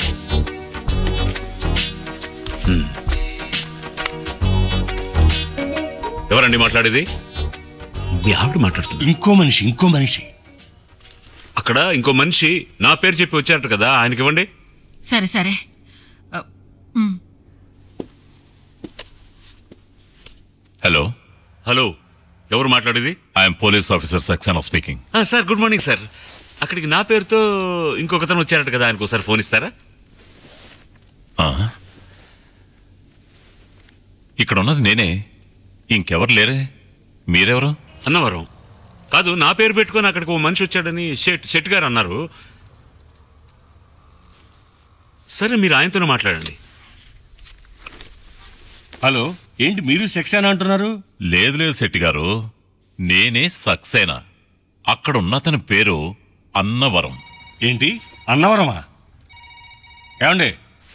ఎవరండి మాట్లాడేది మీ ఆవిడ మాట్లాడుతుంది ఇంకో మనిషి ఇంకో మనిషి అక్కడ ఇంకో మనిషి నా పేరు చెప్పి వచ్చారట కదా ఆయనకి ఇవ్వండి సరే సరే ఆ, మ్, హలో హలో ఎవరు మాట్లాడేది I'm police officer Saxena speaking ఆ, సార్ గుడ్ మార్నింగ్ సార్ అక్కడికి నా పేరుతో ఇంకొకతను వచ్చారట కదా ఆయనకు ఒకసారి ఫోన్ ఇస్తారా ఇక్కడ ఉన్నది నేనే ఇంకెవరు లేరే మీరెవరు అన్నవరం కాదు నా పేరు పెట్టుకొని అక్కడికి ఓ మనిషి వచ్చాడని షెట్ షెట్ గారు అన్నారు సరే మీరు ఆయనతోనే మాట్లాడండి హలో ఏంటి మీరు సెక్సేనా అంటున్నారు లేదు లేదు శెట్టి గారు నేనే సక్సేనా అక్కడున్న అతని పేరు అన్నవరం ఏంటి అన్నవరమా ఏమండి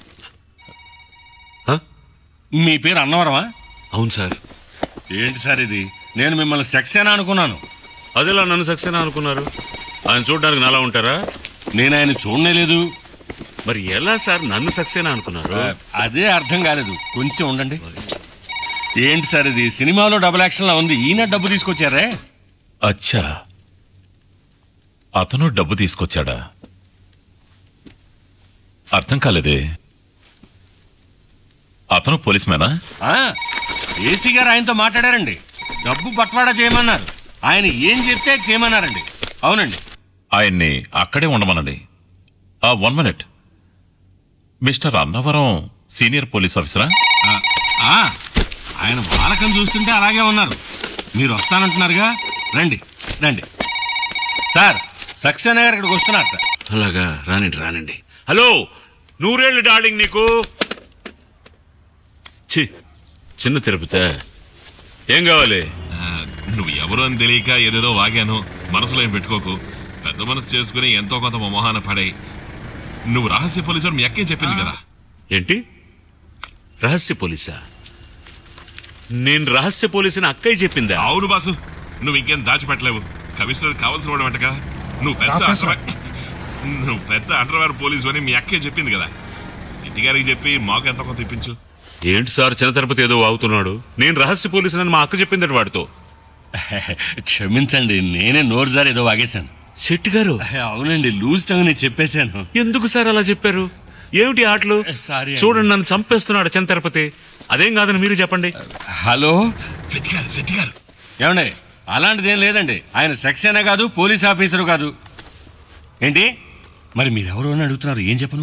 మీ పేరు అన్నవరమా అవును సార్ ఏంటి సార్ ఇది నేను మిమ్మల్ని సక్సేనా అనుకున్నాను అదేలా నన్ను సక్సేనా అనుకున్నారు ఆయన చూడడానికి నాలా ఉంటారా నేను ఆయన చూడనే లేదు మరి ఎలా సార్ నన్ను సక్సేనా అనుకున్నారు అదే అర్థం కాలేదు కొంచెం ఉండండి ఏంటి సార్ ఇది సినిమాలో డబుల్ యాక్షన్ లా ఉంది ఈయన డబ్బు తీసుకొచ్చారే అచ్చా అతను డబ్బు తీసుకొచ్చాడా అర్థం కాలేదే అతను పోలీస్ మేనా ఆ, ఏసీ గారు ఆయనతో మాట్లాడారండి డబ్బు బట్వాడా చేయమన్నారు ఆయన ఏం చెప్తే చేయమన్నారండి అవునండి ఆయన్ని అక్కడే ఉండమనండి ఆ one minute mister Annavaram senior police ఆఫీసరా ఆ, ఆ, ఆయన బాలకం చూస్తుంటే అలాగే ఉన్నారు మీరు వస్తానంటున్నారుగా రండి రండి సార్ సక్సేనా గారు ఇక్కడికి వస్తున్నారట అలాగా రానండి రానండి హలో నూరేళ్ళు డార్లింగ్ నీకు చి చిన్న తిరుపతి ఏం కావాలి నువ్వు ఎవరు అని తెలియక ఏదేదో వాగాను మనసులో ఏం పెట్టుకోకు పెద్ద మనసు చేసుకుని ఎంతో కొంత మా మొహాన పడాయి నువ్వు రహస్య పోలీసు మీ అక్కే చెప్పింది కదా ఏంటి రహస్య పోలీసా నేను రహస్య పోలీసుని అక్కయ్య చెప్పిందా అవును బాసు నువ్వు ఇంకేం దాచిపెట్టలేవు కమిషనర్ కావాల్సిన వాడు అంట కదా నువ్వు పెద్ద రాపేశా. అండర్వే- నువ్వు పెద్ద అండర్వేర్ పోలీసు అని మీ అక్కే చెప్పింది కదా సిటీ గారికి చెప్పి మాకు ఎంతో కొంత ఇప్పించు ఏంటి సార్ చిన్న తిరుపతి ఏదో వాగుతున్నాడు నేను రహస్య పోలీసునని మా అక్క చెప్పిందట వాడితో క్షమించండి నేనే నోరు జారి ఏదో వాగేశాను శెట్టి గారు అవునండి లూజ్ టంగ్ నేను చెప్పేశాను ఎందుకు సార్ అలా చెప్పారు ఏమిటి ఆటలు సారీ అండి. చూడండి నన్ను చంపేస్తున్నాడు చిన్న తిరుపతి అదేం కాదని మీరు చెప్పండి హలో శెట్టి గారు శెట్టి గారు ఏమండి అలాంటిదేం లేదండి ఆయన సెక్సేనా కాదు పోలీస్ ఆఫీసరు కాదు ఏంటి మరి మీరెవరు అని అడుగుతున్నారు ఏం చెప్పను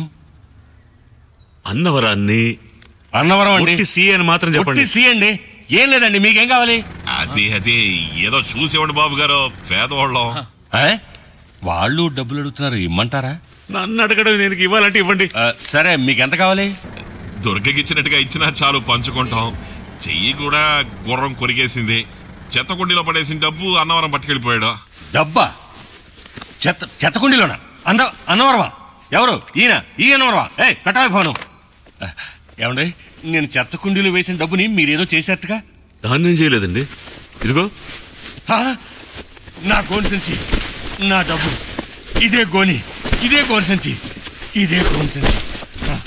అన్నవరాన్ని అన్నవరం అండి ఒట్టి సి అని మాత్రం చెప్పండి ఒట్టి సి అండి ఏం లేదండి మీకేం కావాలి అదే అదే ఏదో చూసేవాడు బాబు గారు పేదవాళ్ళం ఏ? వాళ్ళు డబ్బులు అడుగుతున్నారు ఇమ్మంటారా నన్ను అడగడం నేను ఇవ్వాలంటే ఇవ్వండి ఆ, సరే మీకు ఎంత కావాలి దుర్గకిచ్చినట్టుగా ఇచ్చినా చాలు పంచుకుంటాం చెయ్యి కూడా గుర్రం కొరికేసింది చెత్త కుండీలో పడేసిన డబ్బు అన్నవరం పట్టుకెళ్ళిపోయాడు డబ్బా చెత్త చెత్తకుండీలోనా అన్న అన్నవరమా ఎవరు ఈయన ఈ అన్నవరమా ఏ కట్టాలి ఫోను ఆ, ఏమండి నేను చెత్త కుండీలో వేసిన డబ్బుని మీరేదో చేసేట్టుగా దాన్ని ఏం చేయలేదండి ఇదిగో ఆ, నా గోన్ సంచి నా డబ్బు ఇదే గోని ఇదే గోన్ సంచి ఇదే గోన్ సంచి ఆ,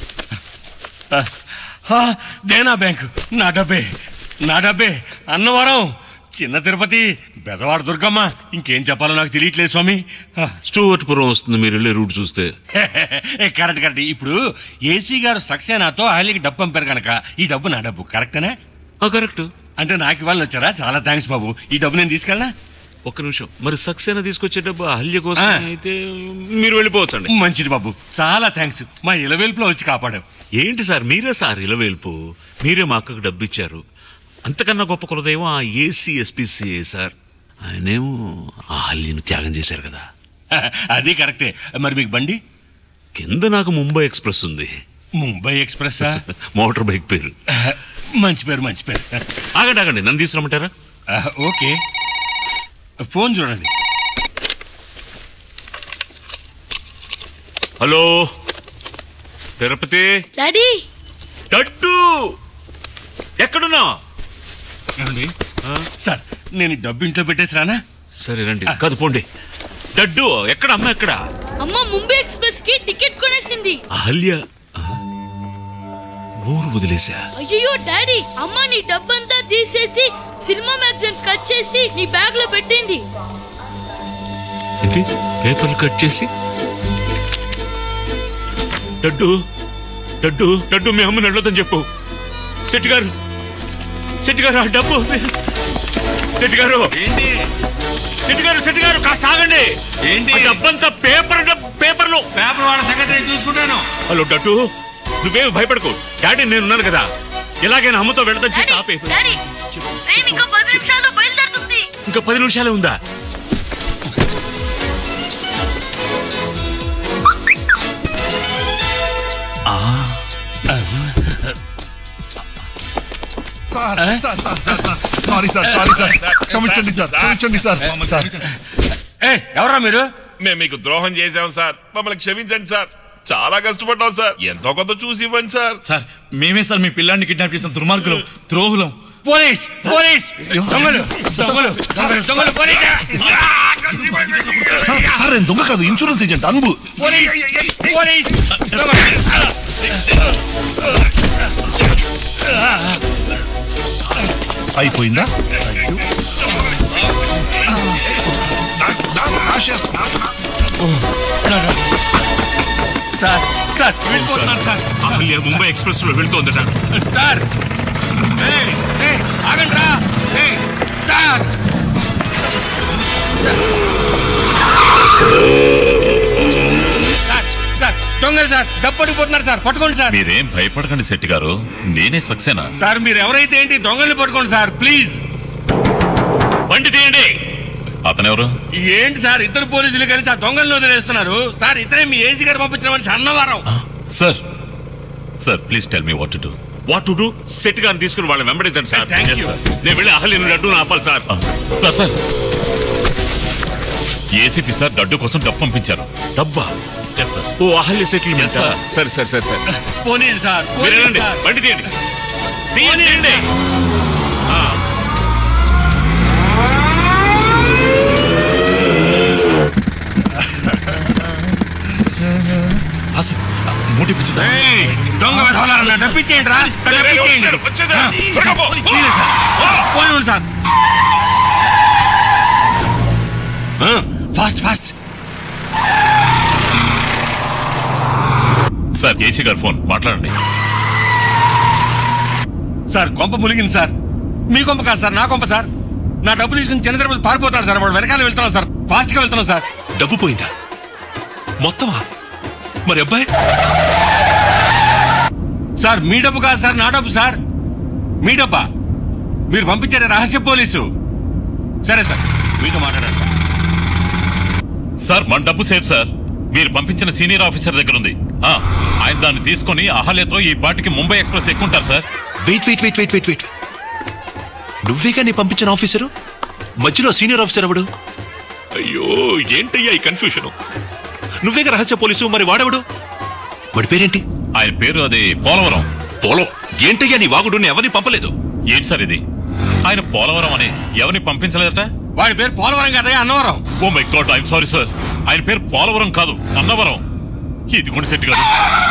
ఆ, ఆ, దేనా బ్యాంకు నా డబ్బే నా డబ్బే అన్నవరం చిన్న తిరుపతి బెదవాడ దుర్గమ్మ ఇంకేం చెప్పాలో నాకు తెలియట్లేదు స్వామి ఆ, స్టూవర్ట్పురం వస్తుంది మీరు వెళ్ళే రూట్ చూస్తే కరెక్ట్ కరెక్ట్ ఇప్పుడు ఏసీ గారు సక్సేనాతో అహలికి డబ్బు పంపారు కనుక ఈ డబ్బు నా డబ్బు కరెక్టేనా కరెక్ట్ అంటే నాకు ఇవ్వాలని వచ్చారా చాలా థ్యాంక్స్ బాబు ఈ డబ్బు నేను తీసుకెళ్ళనా ఒక్క నిమిషం మరి సక్సేనా తీసుకొచ్చే డబ్బు అహల్య కోసం ఆ. అయితే మీరు వెళ్ళిపోవచ్చండి మంచిది బాబు చాలా థ్యాంక్స్ మా ఇలవేల్పులో వచ్చి కాపాడావు ఏంటి సార్ మీరే సార్ ఇలవేల్పు మీరే మా అక్కకు డబ్బు ఇచ్చారు అంతకన్నా గొప్ప కులదైవం ఆ ఏసీ ఎస్పీసీఏ సార్ ఆయనేమో ఆ అహల్యను త్యాగం చేశారు కదా అది కరెక్టే మరి మీకు బండి కింద నాకు ముంబై ఎక్స్ప్రెస్ ఉంది ముంబై ఎక్స్ప్రెస్సా మోటార్ బైక్ పేరు మంచి పేరు మంచి పేరు ఆగండి ఆగండి నన్ను తీసుకురమ్మంటారా ఆ, ఓకే ఫోన్ చూడండి హలో తిరుపతి డాడీ టట్టు ఎక్కడున్నా ఏమండి సార్ నేను ఈ డబ్బు ఇంట్లో పెట్టేసి రానా సరే రండి కాదు పోండి డడ్డు ఎక్కడ అమ్మ ఎక్కడ అమ్మ ముంబై ఎక్స్ప్రెస్ కి టికెట్ కొనేసింది అహల్య ఆ? ఊరు వదిలేసా అయ్యో డాడీ అమ్మ నీ డబ్బంతా తీసేసి సినిమా మ్యాగజైన్స్ కట్ చేసి నీ బ్యాగ్ లో పెట్టింది ఏంటి పేపర్లు కట్ చేసి డడ్డు డడ్డు డడ్డు మీ అమ్మని వెళ్ళొద్దని చెప్పు శెట్టి గారు శెట్టి గారు ఆ డబ్బు శెట్టి గారు ఏంటి శెట్టి గారు శెట్టి గారు కాస్త ఆగండి ఏంటి? ఆ డబ్బంతా పేపర్ డబ్- పేపర్లు పేపర్ వాళ్ళ సంగతి నేను చూసుకుంటాను హలో డడ్డు నువ్వేమి భయపడకు డాడీ నేను ఉన్నాను కదా ఎలాగైనా అమ్మతో వెళ్తాను చెప్పి ఆపే డాడీ ట్రైన్ ఇంకా పది నిమిషాల్లో బయలుదేరుతుంది ఇంకా పది నిమిషాలే ఉందా sir sir sir sir sir sorry sir sorry sir క్షమించండి సార్ క్షమించండి సార్ సార్ ఏ ఎవరా మీరు మేము మీకు ద్రోహం చేశాం సార్ మమ్మల్ని క్షమించండి సార్ చాలా కష్టపడ్డాం సార్ ఎంతో కొంత చూసి ఇవ్వండి సార్ సార్ మేమే సార్ మీ పిల్లాన్ని కిడ్నాప్ చేసిన దుర్మార్గులు ద్రోహులం పోలీస్ పోలీస్ దొంగలు దొంగలు దొంగలు దొంగలు పోలీస్ సార్ సార్ నేను దొంగ కాదు insurance agent Anbu police police దొంగలు అయిపోయిందా సార్ సార్ వెళ్ళిపోతున్నారు సార్ అహల్య ముంబై ఎక్స్ప్రెస్ లో వెళ్తోందట సార్ ఏయ్, ఏయ్, ఆగండి రా ఏయ్, సార్ సార్, సార్ దొంగలు సార్ డబ్బడిపోతున్నారు సార్ పట్టుకోండి సార్ మీరేం భయపడకండి శెట్టి గారు నేనే సక్సేనా సార్ మీరు ఎవరైతే ఏంటి దొంగల్ని పట్టుకోండి సార్ ప్లీజ్ బండి తీయండి అతనెవరు ఏంటి సార్ ఇద్దరు పోలీసులు కలిసి ఆ దొంగలను వదిలేస్తున్నారు సార్ ఇతనే మీ ఏసీ గారు పంపించిన మనిషి Annavaram sir sir please tell me what to do what to do set గాని తీసుకుని వాళ్ళని వెంబడించండి sir Thank Yes, you. sir. నేను వెళ్ళి అహల్యను లడ్డు ఆపాలి sir sir sir ACP sir Daddu కోసం డబ్బు పంపించారు డబ్బా ఎస్ సార్ ఓ అహల్య సెటిల్మెంట్ Yes, sir. సరే సరే సరే సరే పోనీయండి సార్ మీరు పోనీయండి వెళ్ళండి సార్. బండి తీయండి తీయండి తీయండి. ఆ. మూటి పిచ్చి ఏయ్, దొంగ వెధవలారా, డబ్బిచ్చేయండి రా డబ్బిచ్చేయండి పోనీయండి సార్. పోనీయండి సార్ ఆ, ఫాస్ట్ ఫాస్ట్ సార్ ఏసీ గారు ఫోన్ మాట్లాడండి సార్ కొంప ములిగింది సార్ మీ కొంప కాదు సార్ నా కొంప సార్ నా డబ్బు తీసుకుని చిన్న తిరుపతి పారిపోతాడు సార్ వాడు వెనకాల వెళ్తున్నాను సార్ ఫాస్ట్ గా వెళ్తున్నాను సార్ డబ్బు పోయిందా మొత్తమా మరి అబ్బాయి సార్ మీ డబ్బు కాదు సార్ నా డబ్బు సార్ మీ డబ్బా మీరు పంపించారు రహస్య పోలీసు సరే సార్ మీతో మాట్లాడాలి సార్. సార్ మన డబ్బు సేఫ్ సార్ మీరు పంపించిన సీనియర్ ఆఫీసర్ దగ్గర ఉంది ఆ, ఆయన దాన్ని తీసుకొని అహల్యతో ఈ పాటికి ముంబై ఎక్స్ప్రెస్ ఎక్కుంటారు sir wait wait wait wait wait wait నువ్వేగా నీ పంపించిన ఆఫీసరు మధ్యలో సీనియర్ ఆఫీసర్ ఎవడు అయ్యో ఏంటయ్యా ఈ కన్ఫ్యూషన్ నువ్వేగా రహస్య పోలీసు మరి వాడెవడు వాడి పేరేంటి ఆయన పేరు అది పోలవరం పోలో ఏంటయ్యా నీ వాగుడు నేను ఎవరిని పంపలేదు ఏంటి సార్ ఇది ఆయన పోలవరం అని ఎవరిని పంపించలేదట వాడి పేరు పోలవరం కదయ్యా Annavaram oh my God I'm sorry sir ఆయన పేరు పోలవరం కాదు అన్నవరం ఇదిగోండి శెట్టి గారు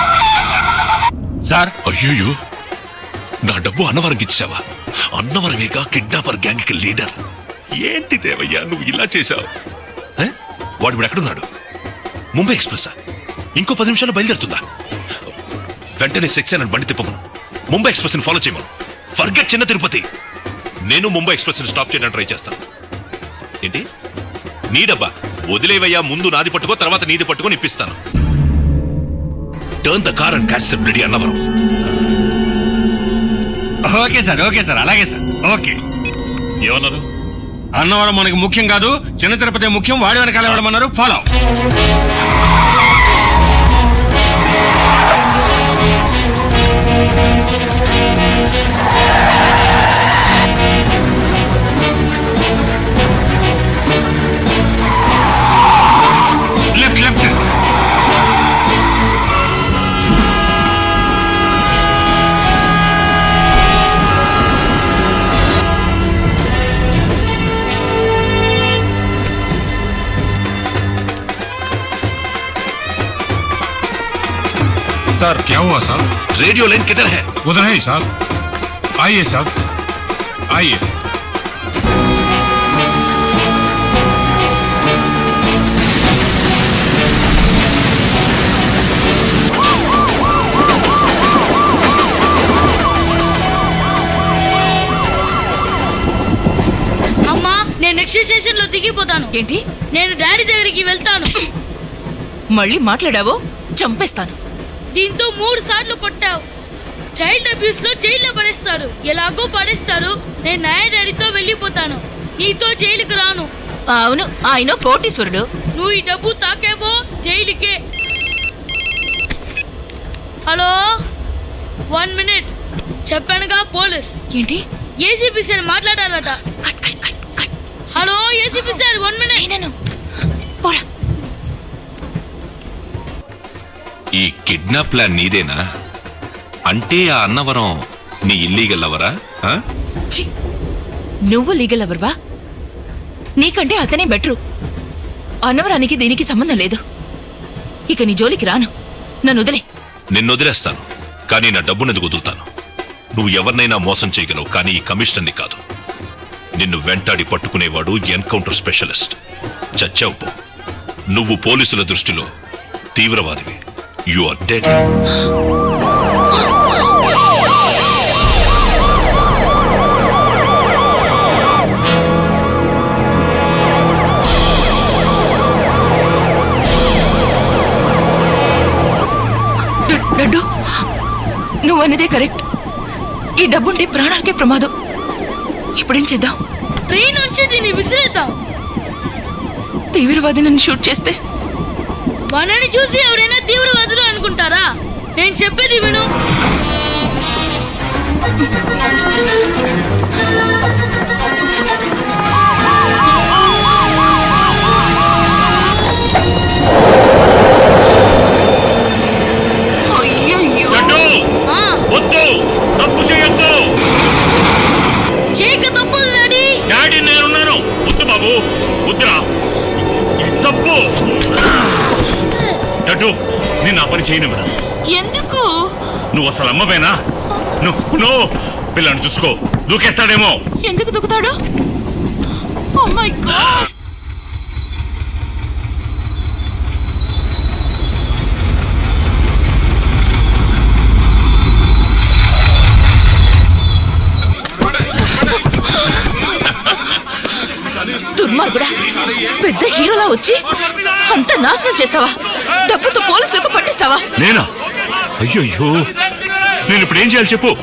సార్ అయ్యోయ్యో నా డబ్బు అన్నవరంకి ఇచ్చావా అన్నవరమేగా కిడ్నాపర్ గ్యాంగ్ కి లీడర్ ఏంటి దేవయ్యా నువ్వు ఇలా చేశావు ఏ? వాడు ఇప్పుడు ఎక్కడున్నాడు ముంబై ఎక్స్ప్రెస్ ఇంకో పది నిమిషాలు బయలుదేరుతుందా వెంటనే సెక్షన్ బండి తిప్పమను ముంబై ఎక్స్ప్రెస్ ని ఫాలో చేయమను ఫర్గెట్ చిన్న తిరుపతి నేను ముంబై ఎక్స్ప్రెస్ ని స్టాప్ చేయడానికి ట్రై చేస్తాను ఏంటి నీ డబ్బా వదిలేవయ్యా ముందు నాది పట్టుకో తర్వాత నీది పట్టుకొని ఇప్పిస్తాను turn the car and catch the bloody Annavaram okay sir okay sir అలాగే సార్ ఓకే ఏమన్నారు అన్నవరం మనకి ముఖ్యం కాదు చిన్న తిరుపతి ముఖ్యం వాడి వెనకాల వెళ్ళమన్నారు ఫాలో లెఫ్ట్ లెఫ్ట్ सर क्या हुआ सर रेडियो लाइन किधर है उधर है साहब आइए साहब आइए అమ్మా నేను నెక్స్ట్ స్టేషన్ లో దిగిపోతాను ఏంటి నేను డాడీ దగ్గరికి వెళ్తాను మళ్ళీ మాట్లాడావో చంపేస్తాను దీంతో మూడు సార్లు కొట్టావు చైల్డ్ అబ్యూస్ లో జైల్లో పడేస్తారు ఎలాగో పడేస్తారు నేను నాయ డాడీతో వెళ్ళిపోతాను నీతో జైలుకి రాను అవును ఆయన కోటీశ్వరుడు నువ్వు ఈ డబ్బు తాకేవో జైలుకే హలో వన్ మినిట్ చెప్పానుగా పోలీస్ ఏంటి ఏసీపీ సార్ మాట్లాడాలట hello ACP sir one minute పోరా ఈ కిడ్నాప్ ప్లాన్ నీదేనా అంటే ఆ అన్నవరం నీ ఇల్లీగల్ అవరా ఆ? ఛీ! నువ్వు లీగల్ అవర్వా నీకంటే అతనే బెటరు అన్నవరానికి దీనికి సంబంధం లేదు ఇక నీ జోలికి రాను నన్ను వదిలే నిన్ను వదిలేస్తాను కానీ నా డబ్బునది వదులుతాను నువ్వు ఎవరినైనా మోసం చేయగలవు కానీ ఈ కమిషనర్ని కాదు నిన్ను వెంటాడి పట్టుకునేవాడు ఎన్కౌంటర్ స్పెషలిస్ట్ చచ్చావు పో నువ్వు పోలీసుల దృష్టిలో తీవ్రవాదివి యు ఆర్ డెడ్ డ- డడ్డు నువ్వు అన్నదే కరెక్ట్ ఈ డబ్బుంటే ప్రాణాలకే ప్రమాదం ఇప్పుడేం చేద్దాం ట్రైన్ నుంచి దీన్ని విసిరేద్దాం తీవ్రవాది నన్ను షూట్ చేస్తే మనని చూసి ఎవరైనా తీవ్రవాదులు అనుకుంటారా నేను చెప్పేది విను ఆ, వద్దు తప్పు చేయొద్దు చేయక తప్పులు డాడీ డాడీ నేనున్నాను వద్దు బాబు వద్దురా ఇది తప్పు డడ్డు నేను ఆ పని చేయనివ్వను ఎందుకు నువ్వు అసలు అమ్మవేనా నువ్వు నువ్వు పిల్లని చూసుకో దూకేస్తాడేమో ఎందుకు దుకుతాడు ఓ మై గాడ్ దుర్మార్గుడా పెద్ద హీరోలా వచ్చి అంత నాశనం చేస్తావా డబ్బుతో పోలీసులకు పట్టిస్తావా నేనా అయ్యయ్యో నేను ఇప్పుడు ఏం చేయాలి చెప్పు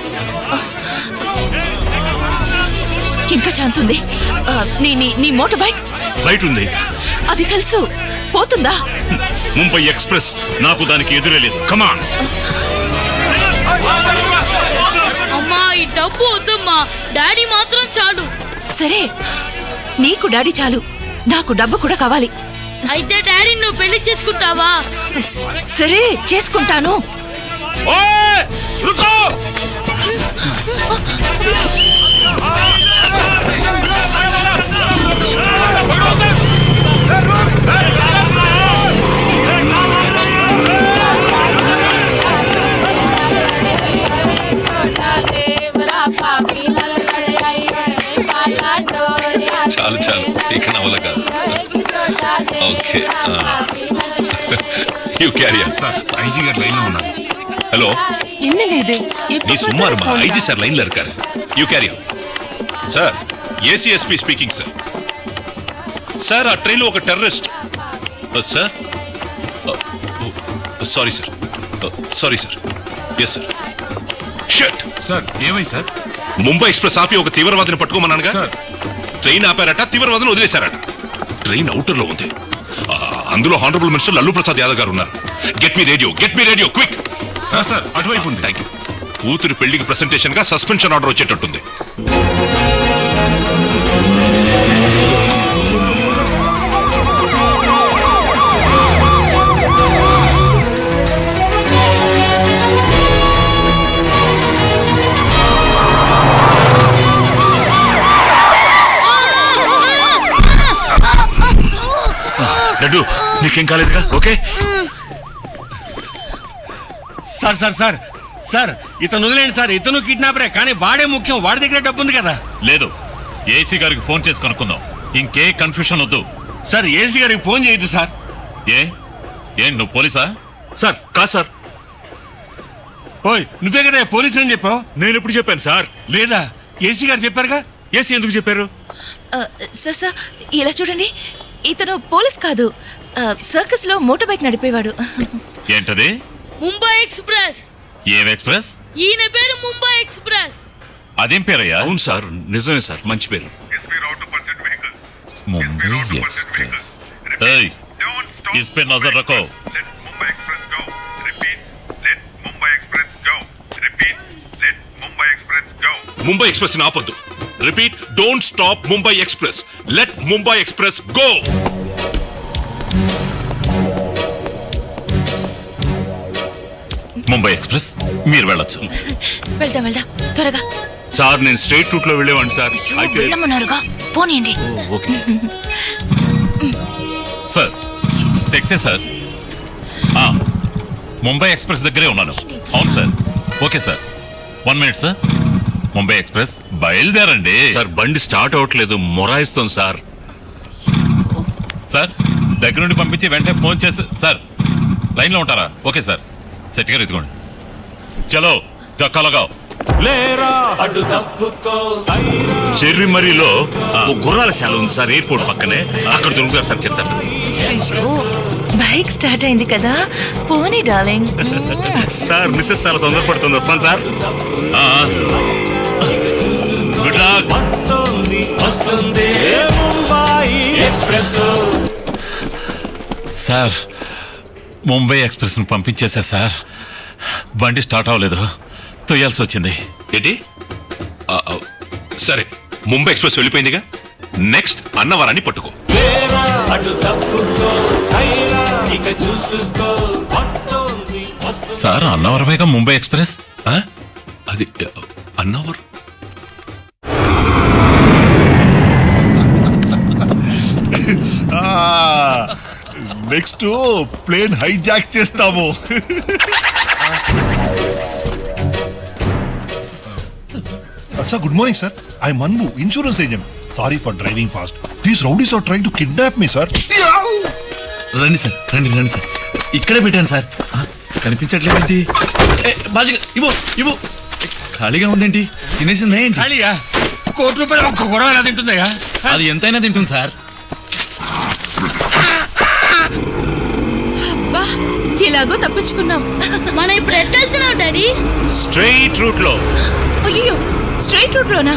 ఇంకా ఛాన్స్ ఉంది ఆ, నీ నీ నీ మోటార్ బైక్ బయట ఉంది అది తెలుసు పోతుందా ముంబై ఎక్స్ప్రెస్ నాకు దానికి ఎదురే లేదు కమాన్ అమ్మా ఈ డబ్బు వద్దమ్మా డాడీ మాత్రం చాలు సరే నీకు డాడీ చాలు నాకు డబ్బు కూడా కావాలి అయితే డాడీ నువ్వు పెళ్లి చేసుకుంటావా సరే చేసుకుంటాను చాలు చాలు ఇక నవల కాదు okay you carry sir IG గారు లైన్ లో ఉన్నారు హలో என்னங்க இது நீ சும்மா இருமா ஐஜி சார் லைன்ல இருக்காரு you carry sir ACSP speaking sir sir ఆ ట్రైన్లో ఒక terrorist sir sorry sir sorry sir yes sir shut sir ఏమై సార్ ముంబై ఎక్స్ప్రెస్ ఆపి ఒక తీవ్రవాదిని పట్టుకోమన్నానుగా సార్. ట్రైన్ ఆపారట తీవ్రవాదిని వదిలేశారట ట్రైన్ అవుటర్ లో ఉంది ఆ, అందులో హానరబుల్ మినిస్టర్ లల్లు ప్రసాద్ యాదవ్ గారు ఉన్నారు get me radio get me radio quick sir sir అటువైపు ఉంది థ్యాంక్ యూ కూతురు పెళ్లికి ప్రెసెంటేషన్ గా సస్పెన్షన్ ఆర్డర్ వచ్చేటట్టుంది లడ్డు నీకేం కాలేదుగా okay sir sir sir sir ఇతను వదిలేండి సార్ ఇతను కిడ్నాపరే కానీ వాడే ముఖ్యం వాడి దగ్గర డబ్బు ఉంది కదా లేదు ఏసీ గారికి ఫోన్ చేసి కనుక్కుందాం ఇంకే కన్ఫ్యూషన్ వద్దు సార్ ఏసీ గారికి ఫోన్ చేయొద్దు సార్ ఏ ఏం నువ్వు పోలీసా సార్ కాదు సార్ ఓయ్ నువ్వే కదా పోలీసు అని చెప్పావు నేను ఎప్పుడు చెప్పాను సార్ లేదా ఏసీ గారు చెప్పారుగా ఏసీ ఎందుకు చెప్పారు ఆ, సార్ సార్ ఇలా చూడండి ఇతను పోలీస్ కాదు ఆ, సర్కస్ లో మోటార్ బైక్ నడిపేవాడు ఏంటది ముంబై ఎక్స్ప్రెస్ ఏం ఎక్స్ప్రెస్ ఈయన పేరు ముంబై ఎక్స్ప్రెస్ అదేం పేరయ్యా అవును సార్ నిజమే సార్ మంచి పేరు ముంబై ఎక్స్ప్రెస్ ఏయ్ इस पे नजर रखो ముంబై ఎక్స్ప్రెస్ ఆపొద్దు repeat don't stop Mumbai express let Mumbai express go Mumbai express మీరు వెళ్ళొచ్చు వెళ్దాం వెళ్దాం త్వరగా సార్ నేను స్ట్రైట్ రూట్ లో వెళ్ళేవాడిని సార్ అయితే వెళ్ళమన్నారుగా పోనీయండి ఓకే సార్ సెక్సే సార్ ఆ, ముంబై ఎక్స్ప్రెస్ దగ్గరే ఉన్నాను అవును sir okay sir one minute sir Mumbai express బయలుదేరండి సార్ బండి స్టార్ట్ అవ్వట్లేదు మొరాయిస్తోంది సార్ సార్ దగ్గర నుండి పంపించి వెంటనే ఫోన్ చేసి సార్ లైన్లో ఉంటారా ఓకే సార్ సెట్ గారు ఎత్తుకోండి చలో దక్కలగా చెర్రి మరీలో ఓ గుర్రాల శాల ఉంది సార్ ఎయిర్పోర్ట్ పక్కనే అక్కడ దొరుకుతారు సార్ చెప్తాను బైక్ స్టార్ట్ అయింది కదా పోనీ డార్లింగ్ సార్ మిస్సెస్ చాలా తొందరపడుతుంది వస్తాను sir good luck sir Mumbai ఎక్స్ప్రెస్ను పంపించేశా సార్ బండి స్టార్ట్ అవ్వలేదు తొయ్యాల్సి వచ్చింది ఏంటి ఆ, ఆ, సరే ముంబై ఎక్స్ప్రెస్ వెళ్ళిపోయిందిగా నెక్స్ట్ అన్నవరాన్ని పట్టుకో సార్ అన్నవరమేగా ముంబై ఎక్స్ప్రెస్ ఆ? అది ఆ, అన్నవరం నెక్స్ట్ ప్లేన్ హైజాక్ చేస్తాము sir good morning sir I మన్బు insurance agent sorry for driving fast these rowdies are trying to kidnap me sir రండి సార్ రండి రండి సార్ ఇక్కడే పెట్టాను సార్ ఆ, కనిపించట్లేదేంటి ఏ, బాజుగా ఇవ్వు ఇవ్వు ఏ, ఖాళీగా ఉందేంటి తినేసిందా ఏంటి ఖాళీయా కోటి రూపాయలు ఒక్క గొడవ ఎలా తింటుందయ్యా అది ఎంతైనా తింటుంది సార్ బా ఇలాగో తప్పించుకున్నాం మనం ఇప్పుడు ఎట్టు వెళ్తున్నాం డాడీ స్ట్రైట్ రూట్ లో అయ్యో స్ట్రైట్ రూట్ లోనా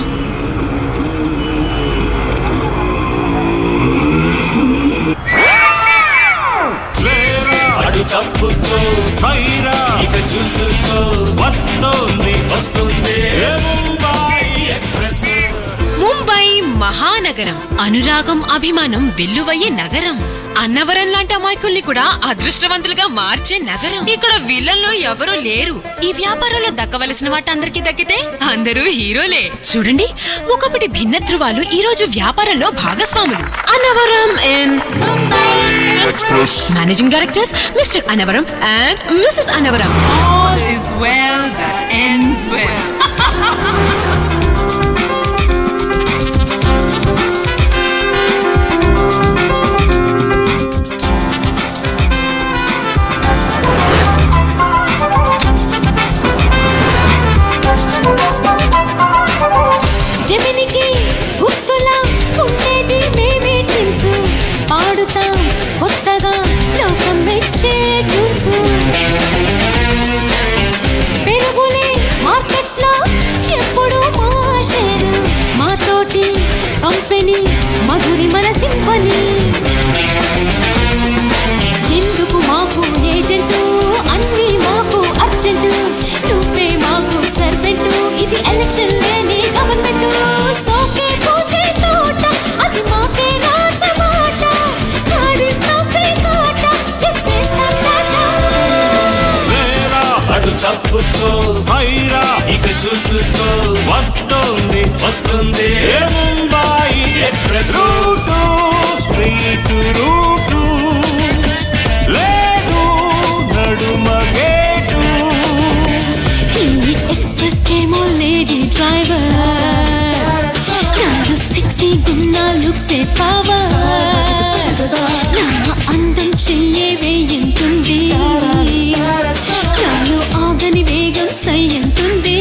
ముంబై మహానగరం అనురాగం అభిమానం వెల్లువయ్యే నగరం అన్నవరం లాంటి అమాయకుల్ని కూడా అదృష్టవంతులుగా మార్చే నగరం ఇక్కడ విలన్లో ఎవరూ లేరు ఈ వ్యాపారంలో దక్కవలసిన వాటందరికీ దక్కితే అందరూ హీరోలే చూడండి ఒకప్పటి భిన్న ధృవాలు ఈ రోజు వ్యాపారంలో భాగస్వాములు Annavaram in managing directors mister Annavaram and missus Annavaram All is well that ends well. జమినికి గుర్తులా ఉండేది మేమే ట్విన్స్ పాడుతాం కొత్తగా లోకం మెచ్చే ట్యూన్స్ పెరుగులే మార్కెట్లో ఎప్పుడు మా షేరు మాతోటి కంపెనీ మధురి మన సింఫనీ ఎందుకు మాకు ఏజెంటు అన్ని మాకు అర్జెంటు నువ్వే మాకు సర్వెంటు ఇది ఎలక్షన్ లేని గవర్నమెంట్ సోకే పూజే తోట అది మాకే రాజమాట ఆడిస్తాం పేకాట చెప్పేస్తాం టాటా అటు తప్పుతో సైరా ఇక చూసుకో వస్తుంది వస్తుంది Mumbai express route street route లేదు నడుమ గేటు ఈ ఎక్స్ప్రెస్ కేమో లేడీ డ్రైవర్ నాలో సెక్సీ గున్న లుక్సే పవర్ నా అందం చెయ్యే వేయంతుంది నాలో ఆగని వేగం సయ్యంతుంది